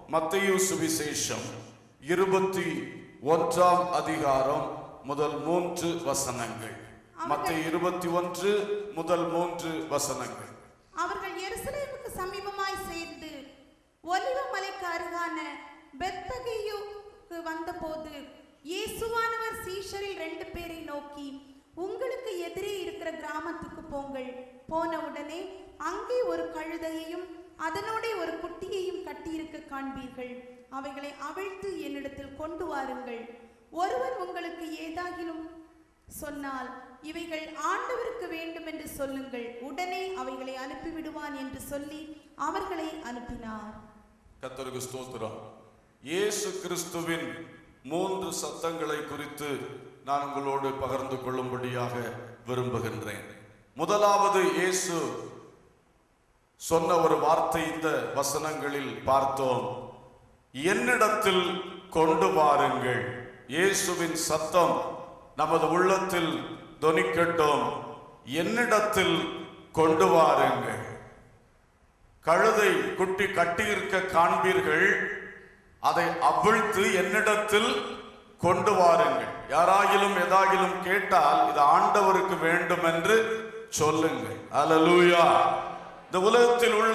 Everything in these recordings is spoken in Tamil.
மத்தேயு சுவிசேஷம் இருபத்தி ஒன்றாம் அதிகாரம் முதல் மூன்று வசனங்கள் மத்திய இருபத்தி ஒன்று முதல் மூன்று வசனங்கள் அவர்கள் எருசலேமுக்கு சமீபமாய் சேர்ந்து ஒலிவ மலைக்கு அருகான பெத்பகேயுக்கு வந்தபோது இயேசுவானவர் சீஷரில் ரெண்டு பேரை நோக்கி உங்களுக்கு எதிரே இருக்கிற கிராமத்துக்கு போங்கள் போன உடனே அங்கே ஒரு கழுதையையும் அதனோட ஒரு குட்டியையும் கட்டியிருக்க காண்பீர்கள் அவைகளை அவிழ்த்து என்னிடத்தில் கொண்டு வாருங்கள் ஒருவன் உங்களுக்கு ஏதாகிலும் சொன்னால் இவைகள் ஆண்டவருக்கு வேண்டும் என்று சொல்லுங்கள் உடனே அவைகளை அனுப்பிவிடுவான் என்று சொல்லி அவர்களை அனுப்பினார் கத்தருக்கு ஸ்தோத்திரம் இயேசு கிறிஸ்துவின் மூன்று சத்தங்களை குறித்து நான் உங்களோடு பகிர்ந்து கொள்ளும்படியாக விரும்புகின்றேன் முதலாவது இயேசு சொன்ன ஒரு வார்த்தை இந்த வசனங்களில் பார்த்தோம் என்னிடத்தில் கொண்டு வாருங்கள் இயேசுவின் சத்தம் நமது உள்ளத்தில் தொனிக்கட்டும் என்னிடத்தில் கொண்டு வாருங்கள் கழுதை குட்டி கட்டியிருக்க காண்பீர்கள் அதை அவிழ்த்து என்னிடத்தில் கொண்டு வாருங்கள் யாராகிலும் எதாகிலும் கேட்டால் இது ஆண்டவருக்கு வேண்டும் என்று சொல்லுங்கள் அல்லேலூயா இந்த உலகத்தில் உள்ள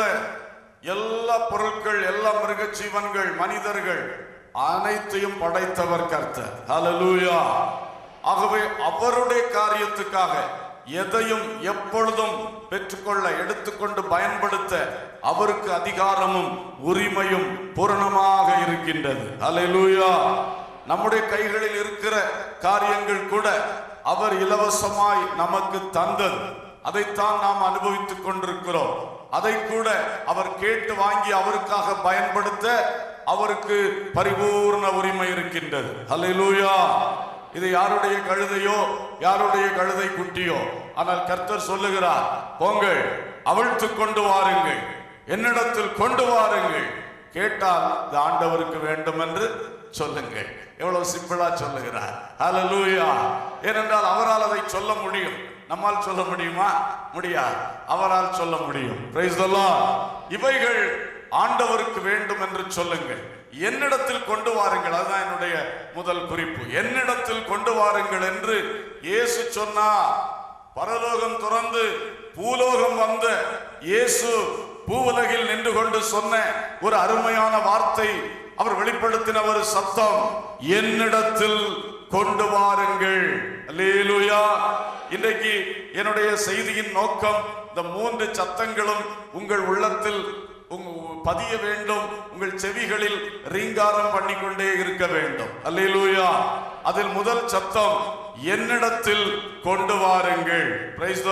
எல்லா பொருட்கள் எல்லா மிருக ஜீவன்கள் மனிதர்கள் அனைத்தையும் படைத்தவர் கர்த்தர் அல்லேலூயா ஆகவே அவருடைய காரியத்துக்காக எதையும் எப்பொழுதும் பெற்றுக்கொள்ள எடுத்துக்கொண்டு பயன்படுத்த அவருக்கு அதிகாரமும் உரிமையும் பூரணமாக இருக்கின்றது அல்லேலூயா நம்முடைய கைகளில் இருக்கிற காரியங்கள் கூட அவர் இலவசமாய் நமக்கு தந்தது அதைத்தான் நாம் அனுபவித்துக் கொண்டிருக்கிறோம் அதை கூட அவர் கேட்டு வாங்கி அவருக்காக பயன்படுத்த அவருக்கு பரிபூர்ண உரிமை இருக்கின்றது அல்லேலூயா இது யாருடைய கழுதையோ யாருடைய கழுதை குட்டியோ ஆனால் கர்த்தர் சொல்லுகிறார் போங்கள் அவிழ்த்து கொண்டு வாருங்கள் என்னிடத்தில் கொண்டு வாருங்கள் கேட்டால் இது ஆண்டவருக்கு வேண்டும் என்று சொல்லுங்கள் எவ்வளவு சிம்பிளா சொல்லுகிறார் ஹalleluya ஏனென்றால் அவரால் அதை சொல்ல முடியும் நம்மால் சொல்ல முடியுமா முடியாது அவரால் சொல்ல முடியும் Praise the Lord. இவைகள் ஆண்டவருக்கு வேண்டும் என்று சொல்லுங்கள் என்னிடத்தில் கொண்டு வாருங்கள் அதுதான் என்னுடைய முதல் குறிப்பு என்னிடத்தில் கொண்டு வாருங்கள் என்று இயேசு சொன்னார் பரலோகம் துறந்து பூலோகம் வந்த இயேசு பூவுலகில் நின்று கொண்டு சொன்ன ஒரு அருமையான வார்த்தை அவர் வெளிப்படுத்தின ஒரு சத்தம் என்னிடத்தில் கொண்டு வாருங்கள் அல்லேலூயா இன்றைக்கு என்னுடைய செய்தியின் நோக்கம் இந்த மூன்று சத்தங்களும் உங்கள் உள்ளத்தில் உங்க- பதிய வேண்டும் உங்கள் செவிகளில் ரீங்காரம் பண்ணிக்கொண்டே இருக்க வேண்டும் அல்லேலூயா அதில் முதல் சத்தம் என்னிடத்தில் கொண்டு வாருங்கள் பிரைஸ்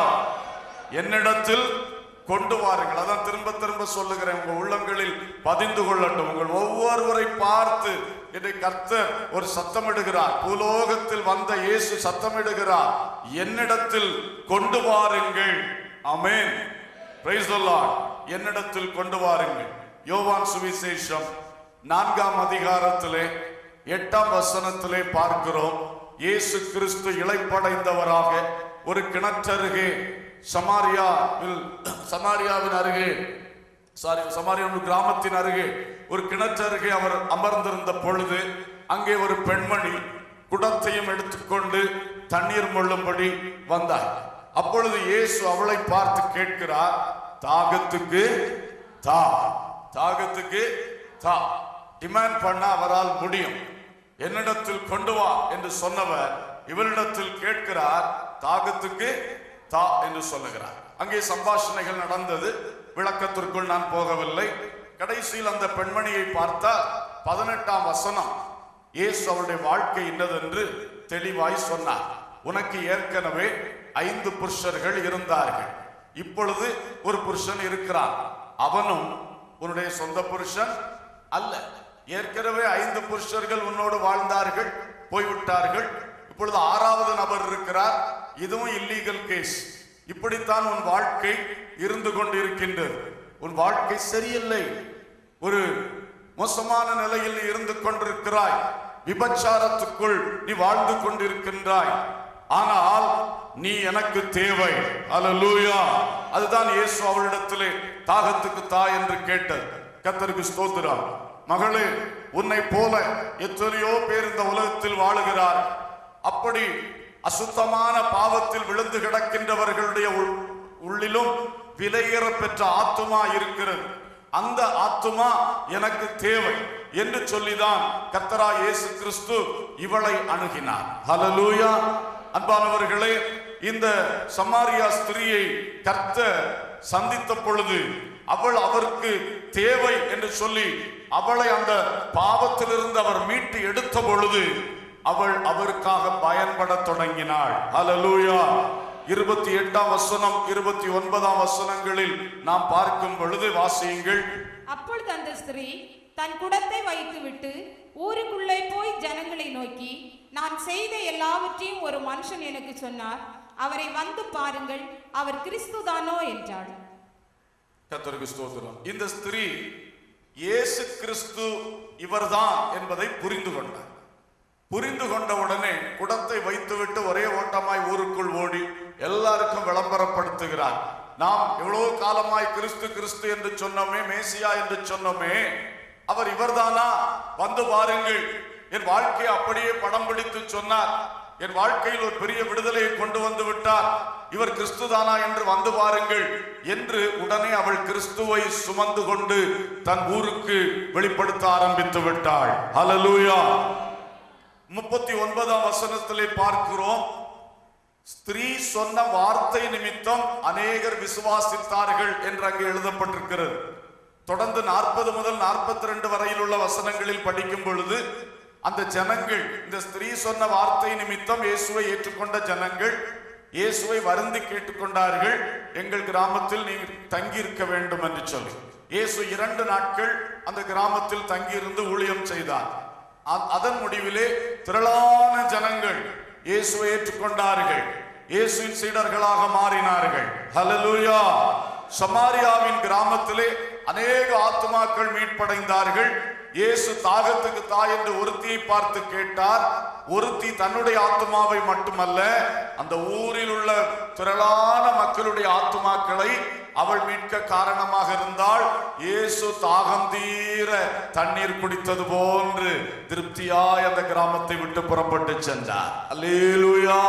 என்னிடத்தில் கொண்டு வாருங்கள் அதான் திரும்ப திரும்ப சொல்லுகிறேன் உங்க உள்ளங்களில் பதிந்து கொள்ளட்டும் உங்கள் ஒவ்வொருவரை பார்த்து இதை கர்த்தர் ஒரு சத்தமிடுகிறார் பூலோகத்தில் வந்த இயேசு சத்தமிடுகிறார் என்னிடத்தில் கொண்டு வாருங்கள் ஆமென் பிரைஸ் என்னிடத்தில் கொண்டு வாருங்கள் யோவான் சுவிசேஷம் நான்காம் அதிகாரத்திலே எட்டாம் வசனத்திலே பார்க்கிறோம் இயேசு கிறிஸ்து இளைப்படைந்தவராக ஒரு கிணற்றருகே சமாரியாவில் சமாரியாவின் அருகே சாரி சமாரியாவின் கிராமத்தின் அருகே ஒரு கிணற்றருகே அவர் அமர்ந்திருந்த பொழுது அங்கே ஒரு பெண்மணி குடத்தையும் எடுத்துக்கொண்டு தண்ணீர் மொள்ளும்படி வந்தார் அப்பொழுது இயேசு அவளை பார்த்து கேட்கிறார் தாகத்துக்கு தா தாகத்துக்கு தா டிமாண்ட் பண்ண அவரால் முடியும் என்னிடத்தில் கொண்டு வா என்று சொன்னவர் இவரிடத்தில் கேட்கிறார் தாகத்துக்கு தா என்று சொல்லுகிறார் அங்கே சம்பாஷணைகள் நடந்தது விளக்கத்திற்குள் நான் போகவில்லை கடைசியில் அந்த பெண்மணியை பார்த்தால் பதினெட்டாம் வசனம் இயேசு அவருடைய வாழ்க்கை இன்னதென்று தெளிவாய் சொன்னார் உனக்கு ஏற்கனவே ஐந்து புருஷர்கள் இருந்தார்கள் இப்பொழுது ஒரு புருஷன் இருக்கிறான் அவனும் உன்னுடைய சொந்த புருஷன் அல்ல ஏற்கனவே ஐந்து புருஷர்கள் உன்னோடு வாழ்ந்தார்கள் போய்விட்டார்கள் இப்பொழுது ஆறாவது நபர் இருக்கிறார் இதுவும் இல்லீகல் கேஸ் இப்படித்தான் உன் வாழ்க்கை இருந்து கொண்டிருக்கின்றது உன் வாழ்க்கை சரியில்லை ஒரு மோசமான நிலையில் நீ இருந்து கொண்டிருக்கிறாய் விபச்சாரத்துக்குள் நீ வாழ்ந்து கொண்டிருக்கின்றாய் ஆனால் நீ எனக்கு தேவை அல்லேலூயா அதுதான் இயேசு அவளிடத்திலே தாகத்துக்கு தா என்று கேட்டது கத்தருக்கு ஸ்தோத்திரம் மகளே உன்னை போல எத்தனையோ பேர் இந்த உலகத்தில் வாழுகிறார் அப்படி அசுத்தமான பாவத்தில் விழுந்து கிடக்கின்றவர்களுடைய உள்- உள்ளிலும் விலையேற பெற்ற ஆத்துமா இருக்கிறது அந்த ஆத்துமா எனக்கு தேவை என்று சொல்லிதான் கர்த்தரா இயேசு கிறிஸ்து இவளை அணுகினார் ஹalleluya அன்பானவர்களே இந்த சமாரியா ஸ்திரியை கர்த்தர் சந்தித்த பொழுது அவள் அவருக்கு தேவை என்று சொல்லி அவளை அந்த பாவத்திலிருந்து அவர் மீட்டு எடுத்த பொழுது அவள் அவருக்காக பயன்பட தொடங்கினாள் ஹalleluya இருபத்தி எட்டாம் வசனம் இருபத்தி ஒன்பதாம் வசனங்களில் நாம் பார்க்கும் பொழுது வாசியுங்கள் அப்பொழுது அந்த ஸ்திரீ தன் குடத்தை வைத்துவிட்டு ஊருக்குள்ளே போய் ஜனங்களை நோக்கி நான் செய்த எல்லாவற்றையும் ஒரு மனுஷன் எனக்கு சொன்னார் அவரை வந்து பாருங்கள் அவர் கிறிஸ்துதானோ என்றாள் கர்த்தருக்கு ஸ்தோத்திரம் இந்த ஸ்திரீ இயேசு கிறிஸ்து இவர்தான் என்பதை புரிந்து கொண்டார் புரிந்து கொண்ட உடனே குடத்தை வைத்துவிட்டு ஒரே ஓட்டமாய் ஊருக்குள் ஓடி எல்லாருக்கும் விளம்பரப்படுத்துகிறார் நாம் எவ்வளவு காலமாய் கிறிஸ்து கிறிஸ்து என்று சொன்னோமே மேசியா என்று சொன்னோமே அவர் இவர்தானா வந்து பாருங்கள் என் வாழ்க்கையை அப்படியே படம் பிடித்து சொன்னார் என் வாழ்க்கையில் ஒரு பெரிய விடுதலையை கொண்டு வந்து விட்டார் இவர் கிறிஸ்துதானா என்று வந்து பாருங்கள் என்று உடனே அவள் கிறிஸ்துவை சுமந்து கொண்டு தன் ஊருக்கு வெளிப்படுத்த ஆரம்பித்து விட்டாள் ஹalleluya முப்பத்தி ஒன்பதாம் வசனத்திலே பார்க்கிறோம் ஸ்திரீ சொன்ன வார்த்தை நிமித்தம் அநேகர் விசுவாசித்தார்கள் என்று அங்கே எழுதப்பட்டிருக்கிறது தொடர்ந்து நாற்பது முதல் நாற்பத்தி ரெண்டு வரையில் உள்ள வசனங்களில் படிக்கும் பொழுது அந்த ஜனங்கள் இந்த ஸ்திரீ சொன்ன வார்த்தை நிமித்தம் இயேசுவை ஏற்றுக்கொண்ட ஜனங்கள் இயேசுவை வருந்தி கேட்டுக்கொண்டார்கள் எங்கள் கிராமத்தில் நீர் தங்கியிருக்க வேண்டும் என்று சொல்லி இயேசு இரண்டு நாட்கள் அந்த கிராமத்தில் தங்கியிருந்து ஊழியம் செய்தார் அ- அதன் முடிவிலே திரளான ஜனங்கள் இயேசுவை ஏற்றுக்கொண்டார்கள் இயேசுவின் சீடர்களாக மாறினார்கள் ஹalleluya சமாரியாவின் கிராமத்திலே அநேக ஆத்துமாக்கள் மீட்படைந்தார்கள் இயேசு தாகத்துக்கு தாய் என்று ஒருத்தியை பார்த்து கேட்டார் ஒருத்தி தன்னுடைய ஆத்துமாவை மட்டுமல்ல அந்த ஊரில் உள்ள திரளான மக்களுடைய ஆத்துமாக்களை அவள் மீட்க காரணமாக இருந்தால் இயேசு தாகம் தீர தண்ணீர் குடித்தது போன்று திருப்தியாய் அந்த கிராமத்தை விட்டு புறப்பட்டு சென்றார் அல்லேலூயா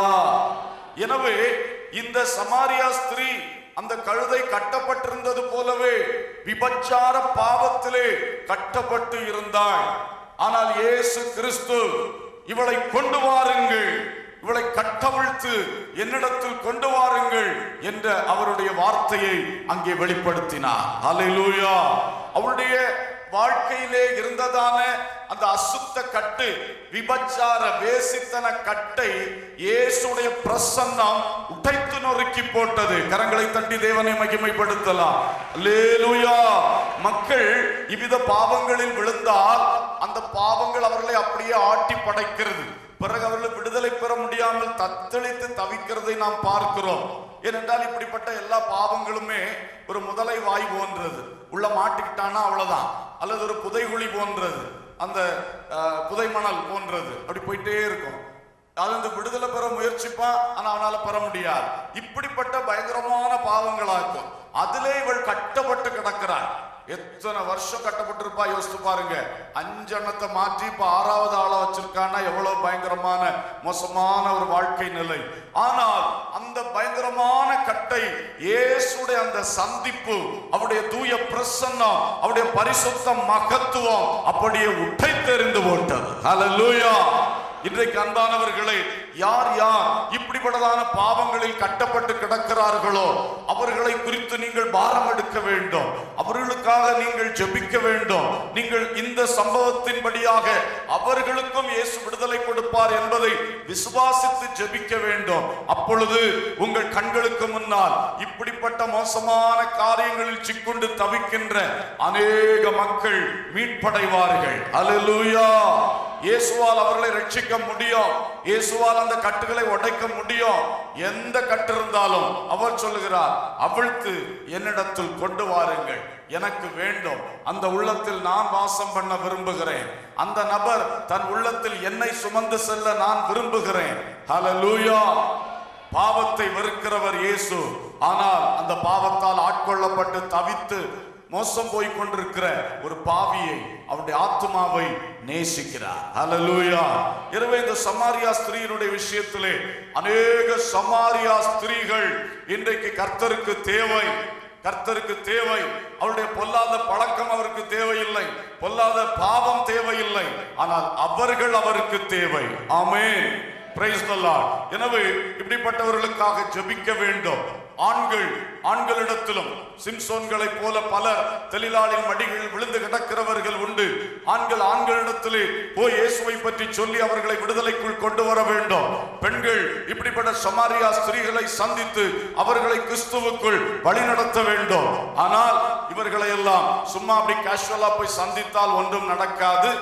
எனவே இந்த சமாரியா ஸ்திரீ அந்த கழுதை கட்டப்பட்டிருந்தது போலவே விபச்சார பாவத்திலே கட்டப்பட்டு இருந்தாள் ஆனால் இயேசு கிறிஸ்து இவளை கொண்டு வாருங்கள் இவளை கட்டவிழ்த்து என்னிடத்தில் கொண்டு வாருங்கள் என்ற அவருடைய வார்த்தையை அங்கே வெளிப்படுத்தினார் ஹalleluya அவருடைய வாழ்க்கையிலே இருந்ததான அந்த அசுத்த கட்டு விபச்சார வேசித்தன கட்டை இயேசுடைய பிரசன்னம் உடைத்து நொறுக்கி போட்டது கரங்களை தட்டி தேவனை மகிமைப்படுத்தலாம் அல்லேலூயா மக்கள் இவ்வித பாவங்களில் விழுந்தால் அந்த பாவங்கள் அவர்களை அப்படியே ஆட்டி படைக்கிறது பிறகு அவர்கள் விடுதலை பெற முடியாமல் தத்தளித்து தவிக்கிறதை நாம் பார்க்கிறோம் ஏனென்றால் இப்படிப்பட்ட எல்லா பாவங்களுமே ஒரு முதலை வாய் போன்றது உள்ள மாட்டிக்கிட்டானா அவ்வளவுதான் அல்லது ஒரு புதைகுழி போன்றது அந்த அஹ், புதை மணல் போன்றது அப்படி போயிட்டே இருக்கும் அது இந்த விடுதலை பெற முயற்சிப்பான் ஆனா அவனால பெற முடியாது இப்படிப்பட்ட பயங்கரமான பாவங்களாக்கும் அதிலே இவள் கட்டப்பட்டு கிடக்கிறாள் எத்தனை வருஷம் கட்டப்பட்டிருப்பா யோசித்து பாருங்க அஞ்செண்ணத்தை மாற்றி இப்ப ஆறாவது ஆளை வச்சிருக்கான்னா எவ்வளவு பயங்கரமான மோசமான ஒரு வாழ்க்கை நிலை ஆனால் அந்த பயங்கரமான கட்டை இயேசுடைய அந்த சந்திப்பு அவருடைய தூய பிரசன்னம் அவருடைய பரிசுத்த மகத்துவம் அப்படியே உட்டை தெரிந்து போட்டது ஹalleluya இன்றைக்கு அன்பானவர்களே யார் யார் இப்படிப்பட்டதான பாவங்களில் கட்டப்பட்டு கிடக்கிறார்களோ அவர்களை குறித்து நீங்கள் பாரம் எடுக்க வேண்டும் அவர்களுக்காக நீங்கள் ஜெபிக்க வேண்டும் நீங்கள் இந்த சம்பவத்தின்படியாக அவர்களுக்கும் இயேசு விடுதலை கொடுப்பார் என்பதை விசுவாசித்து ஜெபிக்க வேண்டும் அப்பொழுது உங்கள் கண்களுக்கு முன்னால் இப்படிப்பட்ட மோசமான காரியங்களில் சிக்குண்டு தவிக்கின்ற அநேக மக்கள் மீட்படைவார்கள் அல்லேலூயா இயேசுவால் அவர்களை ரட்சிக்க முடியும் இயேசுவால் அந்த கட்டுகளை உடைக்க முடியும் எந்த கட்டு இருந்தாலும் அவர் சொல்லுகிறார் அவிழ்த்து என்னிடத்தில் கொண்டு வாருங்கள் எனக்கு வேண்டும் அந்த உள்ளத்தில் நான் வாசம் பண்ண விரும்புகிறேன் அந்த நபர் தன் உள்ளத்தில் என்னை சுமந்து செல்ல நான் விரும்புகிறேன் ஹalleluya பாவத்தை வெறுக்கிறவர் இயேசு ஆனால் அந்த பாவத்தால் ஆட்கொள்ளப்பட்டு தவித்து மோசம் போய் கொண்டிருக்கிற ஒரு பாவியை அவருடைய ஆத்மாவை நேசிக்கிறார் ஹalleluya எனவே இந்த சமாரியா ஸ்திரீயினுடைய விஷயத்திலே அநேக சமாரியா ஸ்திரீகள் இன்றைக்கு கர்த்தருக்கு தேவை கர்த்தருக்கு தேவை அவருடைய பொல்லாத பழக்கம் அவருக்கு தேவையில்லை பொல்லாத பாவம் தேவையில்லை ஆனால் அவர்கள் அவருக்கு தேவை ஆமென் பிரைஸ் தி லார்ட் எனவே இப்படிப்பட்டவர்களுக்காக ஜெபிக்க வேண்டும் ஆண்கள் ஆண்களிடத்திலும் சிம்சோன்களைப் போல பலர் தெளிலாளின் மடிகளில் விழுந்து கிடக்கிறவர்கள் உண்டு ஆண்கள் ஆண்களிடத்திலே போய் இயேசுவை பற்றி சொல்லி அவர்களை விடுதலைக்குள் கொண்டு வர வேண்டும் பெண்கள் இப்படிப்பட்ட சமாரியா ஸ்திரீகளை சந்தித்து அவர்களை கிறிஸ்துவுக்குள் வழிநடத்த வேண்டும் ஆனால் இவர்களை எல்லாம் சும்மா அப்படி கேஷுவலா போய் சந்தித்தால் ஒன்றும் நடக்காது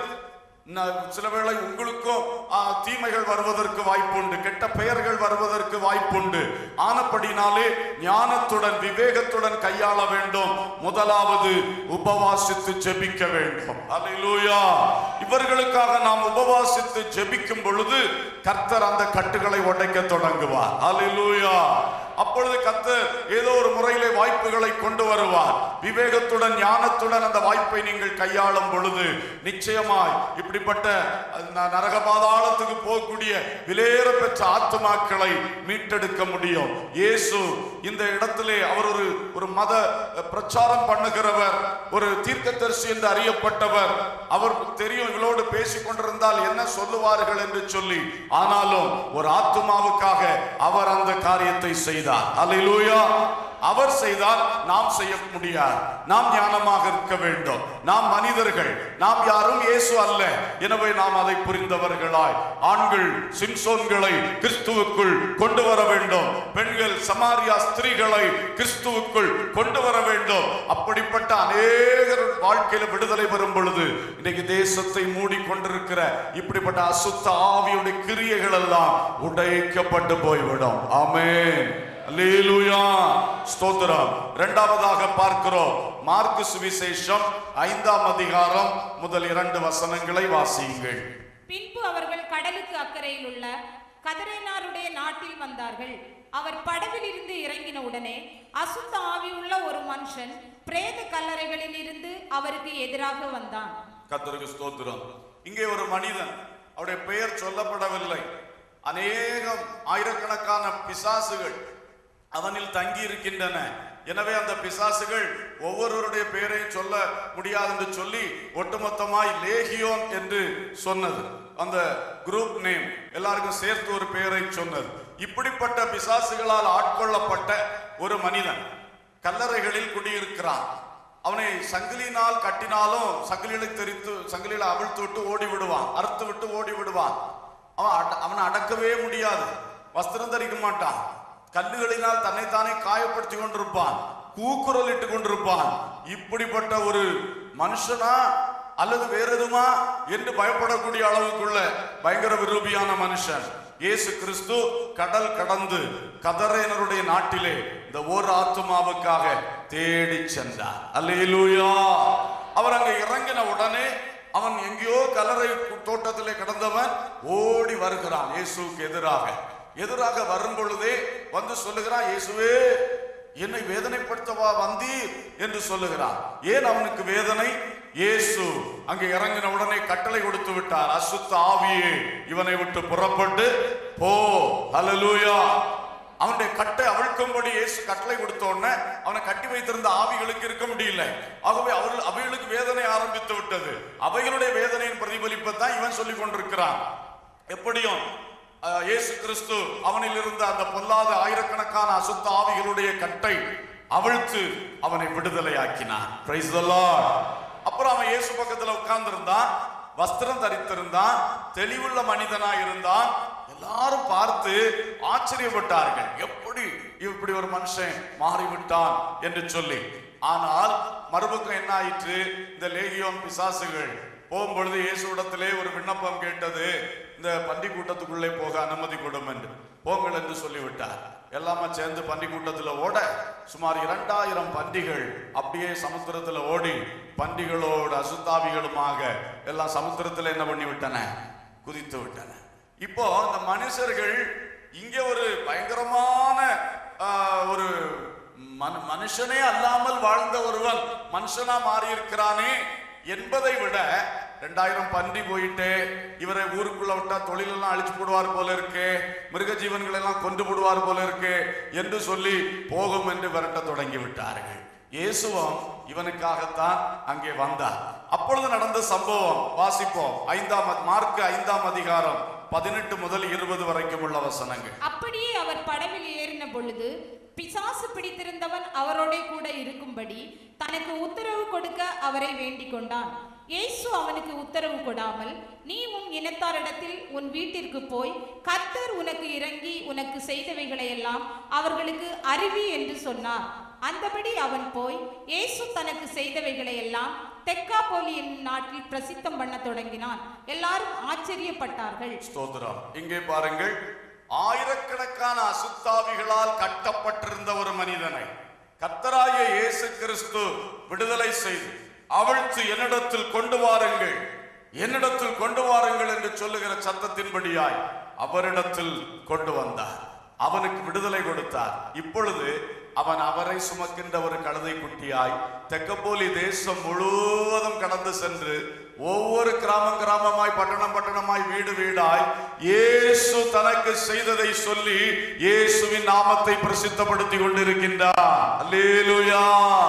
ந- சில வேளை உங்களுக்கும் ஆ, தீமைகள் வருவதற்கு வாய்ப்புண்டு கெட்ட பெயர்கள் வருவதற்கு வாய்ப்புண்டு ஆனப்படினாலே ஞானத்துடன் விவேகத்துடன் கையாள வேண்டும் முதலாவது உபவாசித்து ஜெபிக்க வேண்டும் அல்லேலூயா இவர்களுக்காக நாம் உபவாசித்து ஜெபிக்கும் பொழுது கர்த்தர் அந்த கட்டுகளை உடைக்க தொடங்குவார் அல்லேலூயா அப்பொழுது கர்த்தர் ஏதோ ஒரு முறையிலே வாய்ப்புகளை கொண்டு வருவார் விவேகத்துடன் ஞானத்துடன் அந்த வாய்ப்பை நீங்கள் கையாளும் பொழுது நிச்சயமாய் இப்படிப்பட்ட ந- நரக பாதாளத்துக்கு போகக்கூடிய விலையேற பெற்ற ஆத்துமாக்களை மீட்டெடுக்க முடியும் இயேசு இந்த இடத்திலே அவர் ஒரு ஒரு மத பிரச்சாரம் பண்ணுகிறவர் ஒரு தீர்க்கதரிசி என்று அறியப்பட்டவர் அவருக்கு தெரியும் இவளோடு பேசிக் கொண்டிருந்தால் என்ன சொல்லுவார்கள் என்று சொல்லி ஆனாலும் ஒரு ஆத்துமாவுக்காக அவர் அந்த காரியத்தை செய்தார் அல்லேலூயா அவர் செய்தால் நாம் செய்ய முடியாது நாம் ஞானமாக இருக்க வேண்டும் நாம் மனிதர்கள் நாம் யாரும் இயேசு அல்ல எனவே நாம் அதை புரிந்தவர்களாய் ஆண்கள் சிம்சோன்களை கிறிஸ்துவுக்குள் கொண்டு வர வேண்டும் பெண்கள் சமாரியா ஸ்திரீகளை கிறிஸ்துவுக்குள் கொண்டு வர வேண்டும் அப்படிப்பட்ட அநேகர் வாழ்க்கையில விடுதலை வரும் பொழுது இன்னைக்கு தேசத்தை மூடிக்கொண்டிருக்கிற இப்படிப்பட்ட அசுத்த ஆவியுடைய கிரியைகள் எல்லாம் உடைக்கப்பட்டு போய்விடும் ஆமென் அல்லேலூயா ஸ்தோத்திரம் இரண்டாவதாக பார்க்கிறோம் மார்க்கு சுவிசேஷம் ஐந்தாம் அதிகாரம் முதல் இரண்டு வசனங்களை வாசியுங்கள் பின்பு அவர்கள் கடலுக்கு அக்கறையில் உள்ள கதரேனாருடைய நாட்டில் வந்தார்கள் அவர் படவில் இருந்து இறங்கின உடனே அசுத்த ஆவியுள்ள ஒரு மனுஷன் பிரேத கல்லறைகளில் இருந்து அவருக்கு எதிராக வந்தான் கர்த்தருக்கு ஸ்தோத்திரம் இங்கே ஒரு மனிதன் அவருடைய பெயர் சொல்லப்படவில்லை அநேகம் ஆயிரக்கணக்கான பிசாசுகள் அவனில் தங்கி இருக்கின்றன எனவே அந்த பிசாசுகள் ஒவ்வொருவருடைய பெயரையும் சொல்ல முடியாது என்று சொல்லி ஒட்டுமொத்தமாய் லேகியோன் என்று சொன்னது அந்த குரூப் நேம் எல்லாருக்கும் சேர்த்து ஒரு பெயரை சொன்னது இப்படிப்பட்ட பிசாசுகளால் ஆட்கொள்ளப்பட்ட ஒரு மனிதன் கல்லறைகளில் குடியிருக்கிறான் அவனை சங்கிலினால் கட்டினாலும் சங்கிலிகளை தெரித்து சங்கிலியில அவிழ்த்து விட்டு ஓடி விடுவான் அறுத்து விட்டு ஓடி விடுவான் அவன் அட- அவனை அடக்கவே முடியாது வஸ்திரம் தரிக்க மாட்டான் கல்லுகளினால் தன்னைத்தானே காயப்படுத்தி கொண்டிருப்பான் கூக்குரல் இட்டு கொண்டிருப்பான் இப்படிப்பட்ட ஒரு மனுஷனா அல்லது வேற எதுமா என்று பயப்படக்கூடிய அளவுக்குள்ள பயங்கர விரூபியான மனுஷன் இயேசு கிறிஸ்து கடல் கடந்து கதரேனருடைய நாட்டிலே இந்த ஒரு ஆத்துமாவுக்காக தேடி சென்றார் அல்லேலூயா அவர் அங்க இறங்கின உடனே அவன் எங்கேயோ கலரை தோட்டத்திலே கிடந்தவன் ஓடி வருகிறான் இயேசுவுக்கு எதிராக எதிராக வரும் பொழுதே வந்து சொல்லுகிறான் இயேசுவே என்னை வேதனைப்படுத்தவா வந்தீர் என்று சொல்லுகிறான் ஏன் அவனுக்கு வேதனை இயேசு அங்கே இறங்கின உடனே கட்டளை கொடுத்து விட்டார் அசுத்த ஆவியே இவனை விட்டு புறப்பட்டு போ ஹalleluya அவனுடைய கட்டை அவிழ்க்கும்படி இயேசு கட்டளை கொடுத்த உடனே அவனை கட்டி வைத்திருந்த ஆவிகளுக்கு இருக்க முடியல ஆகவே அவர்கள் அவைகளுக்கு வேதனை ஆரம்பித்து விட்டது அவைகளுடைய வேதனையின் பிரதிபலிப்பை தான் இவன் சொல்லிக் கொண்டிருக்கிறான் எப்படியும் அஹ், இயேசு கிறிஸ்து அவனில் இருந்த அந்த பொல்லாத ஆயிரக்கணக்கான அசுத்த ஆவிகளுடைய கட்டை அவிழ்த்து அவனை விடுதலையாக்கினான் Praise the Lord. அப்புறம் அவன் இயேசு பக்கத்துல உட்கார்ந்திருந்தான் வஸ்திரம் தரித்திருந்தான் தெளிவுள்ள மனிதனா இருந்தான் எல்லாரும் பார்த்து ஆச்சரியப்பட்டார்கள் எப்படி இப்படி ஒரு மனுஷன் மாறிவிட்டான் என்று சொல்லி ஆனால் மறுபக்கம் என்ன ஆயிற்று இந்த லேகியோன் பிசாசுகள் போகும்பொழுது இயேசுவிடத்திலே ஒரு விண்ணப்பம் கேட்டது இந்த பண்டி கூட்டத்துக்குள்ளே போக அனுமதி கொடும் என்று போங்கள் என்று சொல்லிவிட்டார் எல்லாமே சேர்ந்து பண்டி கூட்டத்துல ஓட சுமார் இரண்டாயிரம் பண்டிகள் அப்படியே சமுத்திரத்துல ஓடி பண்டிகளோடு அசுத்தாவிகளுமாக எல்லாம் சமுத்திரத்துல என்ன பண்ணி விட்டன குதித்து விட்டன இப்போ இந்த மனுஷர்கள் இங்க ஒரு பயங்கரமான ஆஹ், ஒரு மன- மனுஷனே அல்லாமல் வாழ்ந்த ஒருவன் மனுஷனா மாறி இருக்கிறானே என்பதை விட ரெண்டாயிரம் பன்றி போயிட்டு இவரை ஊருக்குள்ள விட்டா தொழிலெல்லாம் அழிச்சு போடுவார் போல இருக்கு மிருக ஜீவன்கள் எல்லாம் கொண்டு போடுவார் போல இருக்கு என்று சொல்லி போகும் என்று விரட்ட தொடங்கி விட்டார்கள் இயேசுவும் இவனுக்காகத்தான் அங்கே வந்தார் அப்பொழுது நடந்த சம்பவம் வாசிப்போம் ஐந்தாம் அதி- மார்க்கு ஐந்தாம் அதிகாரம் பதினெட்டு முதல் இருபது வரைக்கும் உள்ள வசனங்கள் அப்படியே அவர் படவில் ஏறின பொழுது பிசாசு பிடித்திருந்தவன் அவரோட கூட இருக்கும்படி தனக்கு உத்தரவு கொடுக்க அவரை வேண்டிக் கொண்டான் இயேசு அவனுக்கு உத்தரவு கொடாமல் நீ உன் இனத்தாரிடத்தில் உன் வீட்டிற்கு போய் கர்த்தர் உனக்கு இறங்கி உனக்கு செய்தவைகளை எல்லாம் அவர்களுக்கு அறிவி என்று சொன்னார் அந்தபடி அவன் போய் இயேசு தனக்கு செய்தவைகளை எல்லாம் தெக்காபோலி என்னும் நாட்டில் பிரசித்தம் பண்ண தொடங்கினான் எல்லாரும் ஆச்சரியப்பட்டார்கள் ஸ்தோத்திரம் இங்கே பாருங்கள் ஆயிரக்கணக்கான அசுத்தாவிகளால் கட்டப்பட்டிருந்த ஒரு மனிதனை கர்த்தராகிய இயேசு கிறிஸ்து விடுதலை செய்து அவிழ்த்து என்னிடத்தில் கொண்டு வாருங்கள் என்னிடத்தில் கொண்டு வாருங்கள் என்று சொல்லுகிற சத்தத்தின்படியாய் அவரிடத்தில் கொண்டு வந்தார் அவனுக்கு விடுதலை கொடுத்தார் இப்பொழுது அவன் அவரை சுமக்கின்ற ஒரு கழுதை குட்டியாய் தெக்கப்போலி தேசம் முழுவதும் கடந்து சென்று ஒவ்வொரு கிராமம் கிராமமாய் பட்டணம் பட்டணமாய் வீடு வீடாய் இயேசு தனக்கு செய்ததை சொல்லி இயேசுவின் நாமத்தை பிரசித்தப்படுத்தி கொண்டிருக்கின்றார் அல்லேலூயா